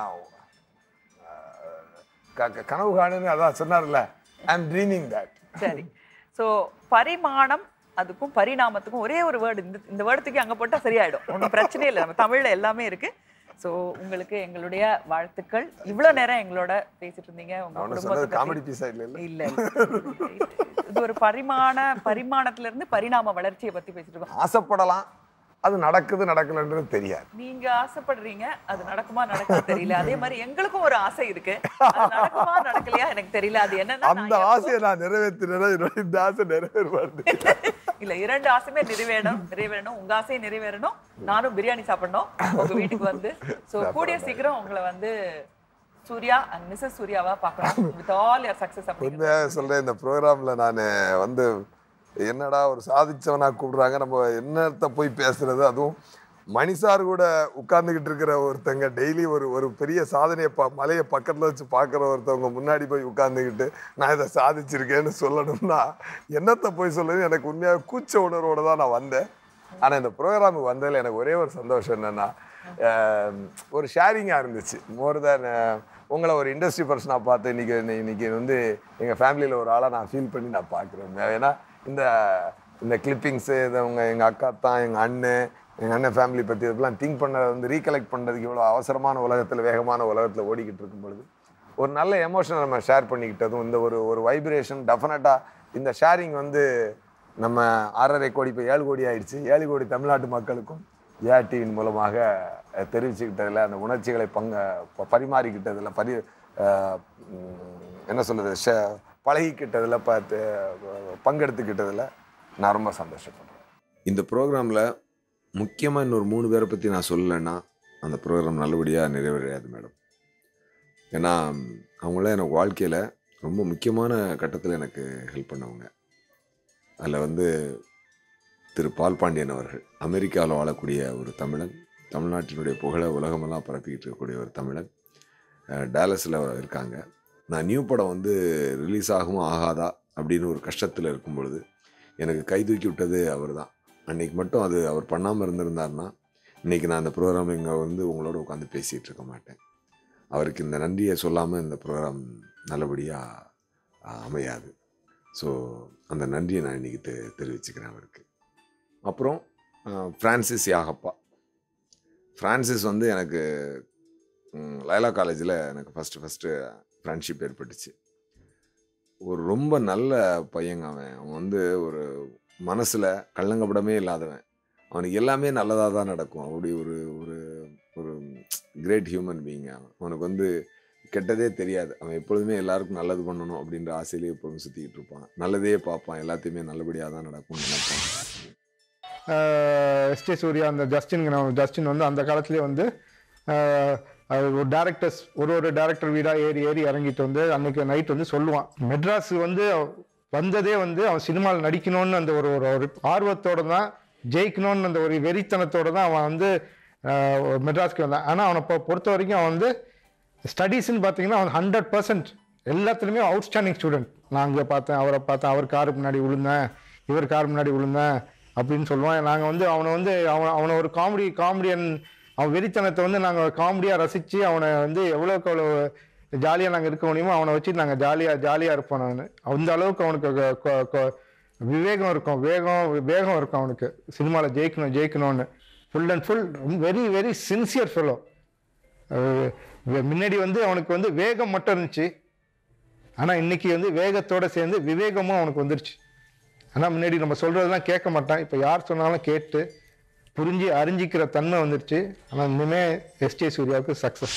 அஹ், க- க- கனவு காணுன்னு அதான் சொன்னார்ல ஐ எம் ட்ரீமிங் தட் சரி சோ பரிமாணம் அதுக்கும் பரிணாமத்துக்கும் ஒரே ஒரு வேர்டு இந்த இந்த வேர்டுக்கு அங்க போட்டா சரியாயிடும் ஒன்றும் பிரச்சனை இல்லை நம்ம தமிழ்ல எல்லாமே இருக்கு சோ உங்களுக்கு எங்களுடைய வாழ்த்துக்கள் இவ்வளவு நேரம் எங்களோட பேசிட்டு இருந்தீங்க உங்க அவனு குடும்பத்தை சொன்னது பத்தி- காமெடி பீஸா இல்ல இல்ல இல்ல இல்ல. இது ஒரு பரிமாண பரிமாணத்துல இருந்து பரிணாம வளர்ச்சியை பத்தி பேசிட்டு இருக்கோம் ஆசைப்படலாம் அது நடக்குது நடக்கலன்றது தெரியாது நீங்க ஆசைப்படுறீங்க அது நடக்குமா நடக்காது தெரியல அதே மாதிரி எங்களுக்கும் ஒரு ஆசை இருக்கு அது நடக்குமா நடக்கலையா எனக்கு தெரியல அது என்னன்னா நான் அந்த ஆசையை நான் நிறைவேற்றினா இந்த ஆசை நிறைவேறுவாரு இல்ல இரண்டு ஆசையுமே நிறைவேறணும் நிறைவேறணும் உங்க ஆசையும் நிறைவேறணும் நானும் பிரியாணி சாப்பிடணும் உங்க வீட்டுக்கு வந்து சோ கூடிய சீக்கிரம் உங்களை வந்து சூர்யா அண்ட் மிஸ்ஸஸ் சூர்யாவா பார்க்கணும் வித் ஆல் யர் சக்சஸ் அப்படின்னு உண்மையாக சொல்றேன் இந்த ப்ரோக்ராம்ல நான் வந்து என்னடா ஒரு சாதிச்சவனா கூப்பிடுறாங்க நம்ம என்னத்த போய் பேசுறது அதுவும் மணி சார் கூட உட்கார்ந்துக்கிட்டு இருக்கிற ஒருத்தங்க டெய்லி ஒரு ஒரு பெரிய சாதனையை ப மலையை பக்கத்தில் வச்சு பார்க்குற ஒருத்தவங்க முன்னாடி போய் உட்கார்ந்துக்கிட்டு நான் இதை சாதிச்சிருக்கேன்னு சொல்லணும்னா என்னத்தை போய் சொல்லுது எனக்கு உண்மையாக கூச்ச உணர்வோடு தான் நான் வந்தேன் ஆனால் இந்த ப்ரோக்ராமுக்கு வந்ததில் எனக்கு ஒரே ஒரு சந்தோஷம் என்னென்னா ஒரு ஷேரிங்காக இருந்துச்சு மோர் தேன் உங்களை ஒரு இண்டஸ்ட்ரி பர்சனாக பார்த்து இன்றைக்கி இன்னைக்கு வந்து எங்கள் ஃபேமிலியில் ஒரு ஆளாக நான் ஃபீல் பண்ணி நான் பார்க்குறேன் ஏன்னா இந்த இந்த கிளிப்பிங்ஸு இதை உங்கள் எங்கள் அக்கா தான் எங்கள் அண்ணன் எங்கள் அண்ணன் ஃபேமிலி பற்றி இதெல்லாம் திங்க் பண்ண வந்து ரீகலெக்ட் பண்ணுறதுக்கு இவ்வளோ அவசரமான உலகத்தில் வேகமான உலகத்தில் ஓடிக்கிட்டு இருக்கும் பொழுது ஒரு நல்ல எமோஷனை நம்ம ஷேர் பண்ணிக்கிட்டதும் இந்த ஒரு ஒரு வைப்ரேஷன் டெஃபினட்டாக இந்த ஷேரிங் வந்து நம்ம ஆறரை கோடி இப்போ ஏழு கோடி ஆயிடுச்சு ஏழு கோடி தமிழ்நாட்டு மக்களுக்கும் ஏ டிவியின் மூலமாக அஹ், தெரிவிச்சுக்கிட்டதில் அந்த உணர்ச்சிகளை பங்க ப- பரிமாறிக்கிட்டதில் பரி அஹ், உம், என்ன சொல்கிறது ஷ பழகிக்கிட்டதில் பார்த்து பங்கெடுத்துக்கிட்டதில் நான் ரொம்ப சந்தோஷப்படுறேன் இந்த ப்ரோக்ராமில் முக்கியமாக இன்னொரு மூணு பேரை பற்றி நான் சொல்லலைன்னா அந்த ப்ரோக்ராம் நல்லபடியாக நிறைவேறாது மேடம் ஏன்னா அவங்களாம் எனக்கு வாழ்க்கையில் ரொம்ப முக்கியமான கட்டத்தில் எனக்கு ஹெல்ப் பண்ணவங்க அதில் வந்து திரு பால் பாண்டியன் அவர்கள் அமெரிக்காவில் வாழக்கூடிய ஒரு தமிழன் தமிழ்நாட்டினுடைய புகழை உலகமெல்லாம் பரப்பிக்கிட்டு இருக்கக்கூடிய ஒரு தமிழன் டேலஸில் இருக்காங்க நான் நியூ படம் வந்து ரிலீஸ் ஆகுமா ஆகாதா அப்படின்னு ஒரு கஷ்டத்தில் இருக்கும் பொழுது எனக்கு கை தூக்கி விட்டது அவர் தான் அன்னைக்கு மட்டும் அது அவர் பண்ணாமல் இருந்திருந்தாருன்னா இன்றைக்கி நான் இந்த ப்ரோக்ராம் இங்கே வந்து உங்களோட உட்காந்து பேசிகிட்டு இருக்க மாட்டேன் அவருக்கு இந்த நன்றியை சொல்லாமல் இந்த ப்ரோக்ராம் நல்லபடியாக அமையாது ஸோ அந்த நன்றியை நான் இன்றைக்கி தெ தெரிவிச்சுக்கிறேன் அவருக்கு அப்புறம் அஹ், ஃப்ரான்சிஸ் யாகப்பா ஃப்ரான்சிஸ் வந்து எனக்கு ம், லயலா காலேஜில் எனக்கு ஃபஸ்ட்டு ஃபஸ்ட்டு ஃப்ரெண்ட்ஷிப் ஏற்பட்டுச்சு ஒரு ரொம்ப நல்ல பையங்க அவன் அவன் வந்து ஒரு மனசில் கள்ளங்கப்படமே இல்லாதவன் அவனுக்கு எல்லாமே நல்லதாக தான் நடக்கும் அப்படி ஒரு ஒரு ஒரு கிரேட் ஹியூமன் பீயிங் அவன் அவனுக்கு வந்து கெட்டதே தெரியாது அவன் எப்பொழுதுமே எல்லாருக்கும் நல்லது பண்ணணும் அப்படின்ற ஆசையிலே எப்பொழுதும் சுற்றிக்கிட்டு இருப்பான் நல்லதே பார்ப்பான் எல்லாத்தையுமே நல்லபடியாக தான் நடக்கும்னு நினைப்பான் எஸ்டே சூர்யா அந்த ஜஸ்டின் ஜஸ்டின் வந்து அந்த காலத்துலேயே வந்து ஆஹ், அது ஒரு டேரக்டர்ஸ் ஒரு ஒரு டேரக்டர் வீடாக ஏறி ஏறி இறங்கிட்டு வந்து அன்னைக்கு நைட் வந்து சொல்லுவான் மெட்ராஸ் வந்து வந்ததே வந்து அவன் சினிமாவில் நடிக்கணும்னு அந்த ஒரு ஒரு ஒரு ஆர்வத்தோட தான் ஜெயிக்கணும்னு அந்த ஒரு வெறித்தனத்தோட தான் அவன் வந்து ஆஹ், மெட்ராஸ்க்கு வந்தான் ஆனால் அவனை பொ- பொறுத்த வரைக்கும் அவன் வந்து ஸ்டடீஸ்ன்னு பார்த்தீங்கன்னா அவன் ஹண்ட்ரட் பர்சன்ட் எல்லாத்துலேயுமே அவுட்ஸ்டாண்டிங் ஸ்டூடெண்ட் நான் அங்கே பார்த்தேன் அவரை பார்த்தேன் அவர் காருக்கு முன்னாடி விழுந்தேன் இவர் கார் முன்னாடி விழுந்தேன் அப்படின்னு சொல்லுவான் நாங்கள் வந்து அவனை வந்து அவனை அவனை ஒரு காமெடி காமெடியன் அவன் வெறித்தனத்தை வந்து நாங்கள் காமெடியாக ரசித்து அவனை வந்து எவ்வளோக்கு அவ்வளோ ஜாலியாக நாங்கள் இருக்க முடியுமோ அவனை வச்சு நாங்கள் ஜாலியாக ஜாலியாக இருப்போம் நான் அந்த அளவுக்கு அவனுக்கு கொ- கொ- கொ- விவேகம் இருக்கும் வேகம் வேகம் இருக்கும் அவனுக்கு சினிமாவில் ஜெயிக்கணும் ஜெயிக்கணும்னு full and full very very sincere fellow முன்னாடி வந்து அவனுக்கு வந்து வேகம் மட்டும் இருந்துச்சு ஆனால் இன்னைக்கு வந்து வேகத்தோட சேர்ந்து விவேகமும் அவனுக்கு வந்துருச்சு ஆனால் முன்னாடி நம்ம சொல்கிறதெல்லாம் கேட்க மாட்டான் இப்போ யார் சொன்னாலும் கேட்டு புரிஞ்சு அறிஞ்சிக்கிற தன்மை வந்துருச்சு ஆனால் இன்னுமே எஸ்டே சூர்யாவுக்கு success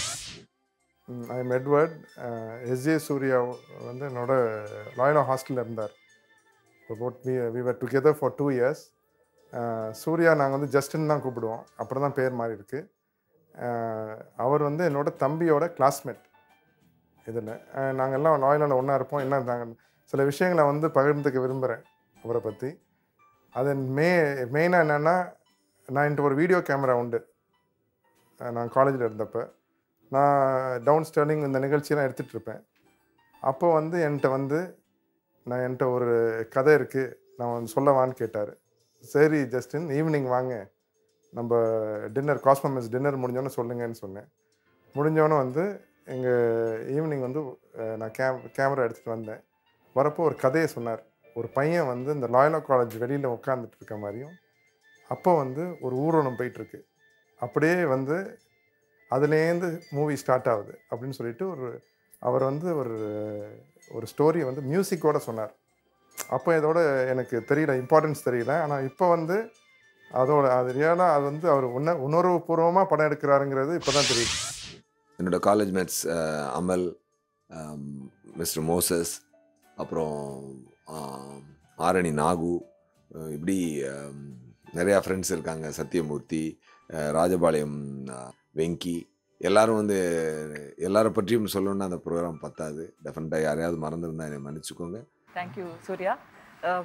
I am Edward SJ Suriya வந்து என்னோட லாயலா ஹாஸ்டலில் இருந்தார் about we we were together for two years Suriya நாங்கள் வந்து ஜஸ்டின் தான் கூப்பிடுவோம் அப்புறம் தான் பேர் மாறி இருக்கு அஹ், அவர் வந்து என்னோட தம்பியோட கிளாஸ்மேட் இதில் நாங்கள் எல்லாம் லாயலாவில் ஒன்றா இருப்போம் என்ன நாங்கள் சில விஷயங்களை வந்து பகிர்ந்துக்க விரும்புகிறேன் அவரை பற்றி அது மே மெயினாக என்னென்னா நான் என்கிட்ட ஒரு வீடியோ கேமரா உண்டு அஹ், நான் காலேஜில் இருந்தப்போ நான் டவுன் ஸ்டர்னிங் இந்த நிகழ்ச்சியெல்லாம் எடுத்துகிட்டு இருப்பேன் அப்போ வந்து என்கிட்ட வந்து நான் என்கிட்ட ஒரு கதை இருக்குது நான் வந்து சொல்லவான்னு கேட்டார் சரி ஜஸ்டின் ஈவினிங் வாங்க நம்ம டின்னர் காஸ்மோமஸ் டின்னர் முடிஞ்சோன்னே சொல்லுங்கன்னு சொன்னேன் முடிஞ்சோன்னே வந்து எங்கள் ஈவினிங் வந்து அஹ், நான் கேம் கேமரா எடுத்துகிட்டு வந்தேன் வரப்போ ஒரு கதையை சொன்னார் ஒரு பையன் வந்து இந்த லாயலா காலேஜ் வெளியில் உட்காந்துட்டு இருக்க மாதிரியும் அப்போ வந்து ஒரு ஊர்வலம் போயிட்டுருக்கு அப்படியே வந்து அதுலேருந்து மூவி ஸ்டார்ட் ஆகுது அப்படின்னு சொல்லிட்டு ஒரு அவர் வந்து ஒரு ஒரு ஸ்டோரி வந்து மியூசிக்கோட சொன்னார் அப்போ இதோட எனக்கு தெரியல இம்பார்ட்டன்ஸ் தெரியல ஆனால் இப்போ வந்து அதோட அது ரியலாக அது வந்து அவர் உண உணர்வுபூர்வமாக படம் எடுக்கிறாருங்கிறது இப்போ தான் தெரியுது என்னோட college mates Amal mister Moses அப்புறம் ஆம், ஆரணி நாகு அஹ் இப்படி ஆம், நிறையா ஃப்ரெண்ட்ஸ் இருக்காங்க சத்யமூர்த்தி அஹ் ராஜபாளையம் அஹ், வெங்கி எல்லாரும் வந்து எல்லாரை பற்றியும் சொல்லணும்னா அந்த ப்ரோக்ராம் பத்தாது டெஃபினட்டாக யாரையாவது மறந்துருந்தா என்னை மன்னிச்சுக்கோங்க தேங்க்யூ சூர்யா அஹ்,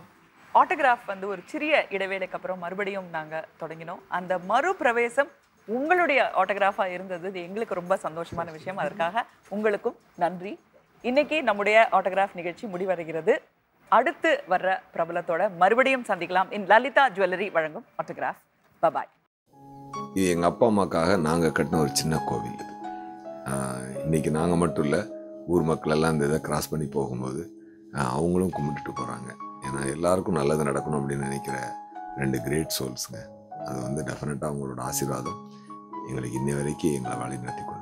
ஆட்டோகிராஃப் வந்து ஒரு சிறிய இடைவேளைக்கு அப்புறம் மறுபடியும் நாங்க தொடங்கினோம் அந்த மறுபிரவேசம் உங்களுடைய ஆட்டோகிராஃபா இருந்தது இது எங்களுக்கு ரொம்ப சந்தோஷமான விஷயம் அதற்காக உங்களுக்கும் நன்றி இன்னைக்கு நம்முடைய ஆட்டோகிராஃப் நிகழ்ச்சி முடிவடைகிறது அடுத்து வர்ற பிரபலத்தோட மறுபடியும் சந்திக்கலாம் இன் லலிதா ஜுவல்லரி வழங்கும் ஆட்டோகிராஃப் பபாய் இது எங்கள் அப்பா அம்மாக்காக நாங்கள் கட்டின ஒரு சின்ன கோவில் இது ஆஹ் இன்னைக்கு நாங்கள் மட்டும் இல்லை ஊர் மக்கள் எல்லாம் இந்த இதை கிராஸ் பண்ணி போகும்போது ஆஹ் அவங்களும் கும்பிட்டுட்டு போகிறாங்க ஏன்னா எல்லாருக்கும் நல்லது நடக்கணும் அப்படின்னு நினைக்கிற ரெண்டு கிரேட் சோல்ஸுங்க அது வந்து டெஃபினட்டாக அவங்களோட ஆசீர்வாதம் எங்களுக்கு இன்னை வரைக்கும் எங்களை வழி நடத்தி கொண்டு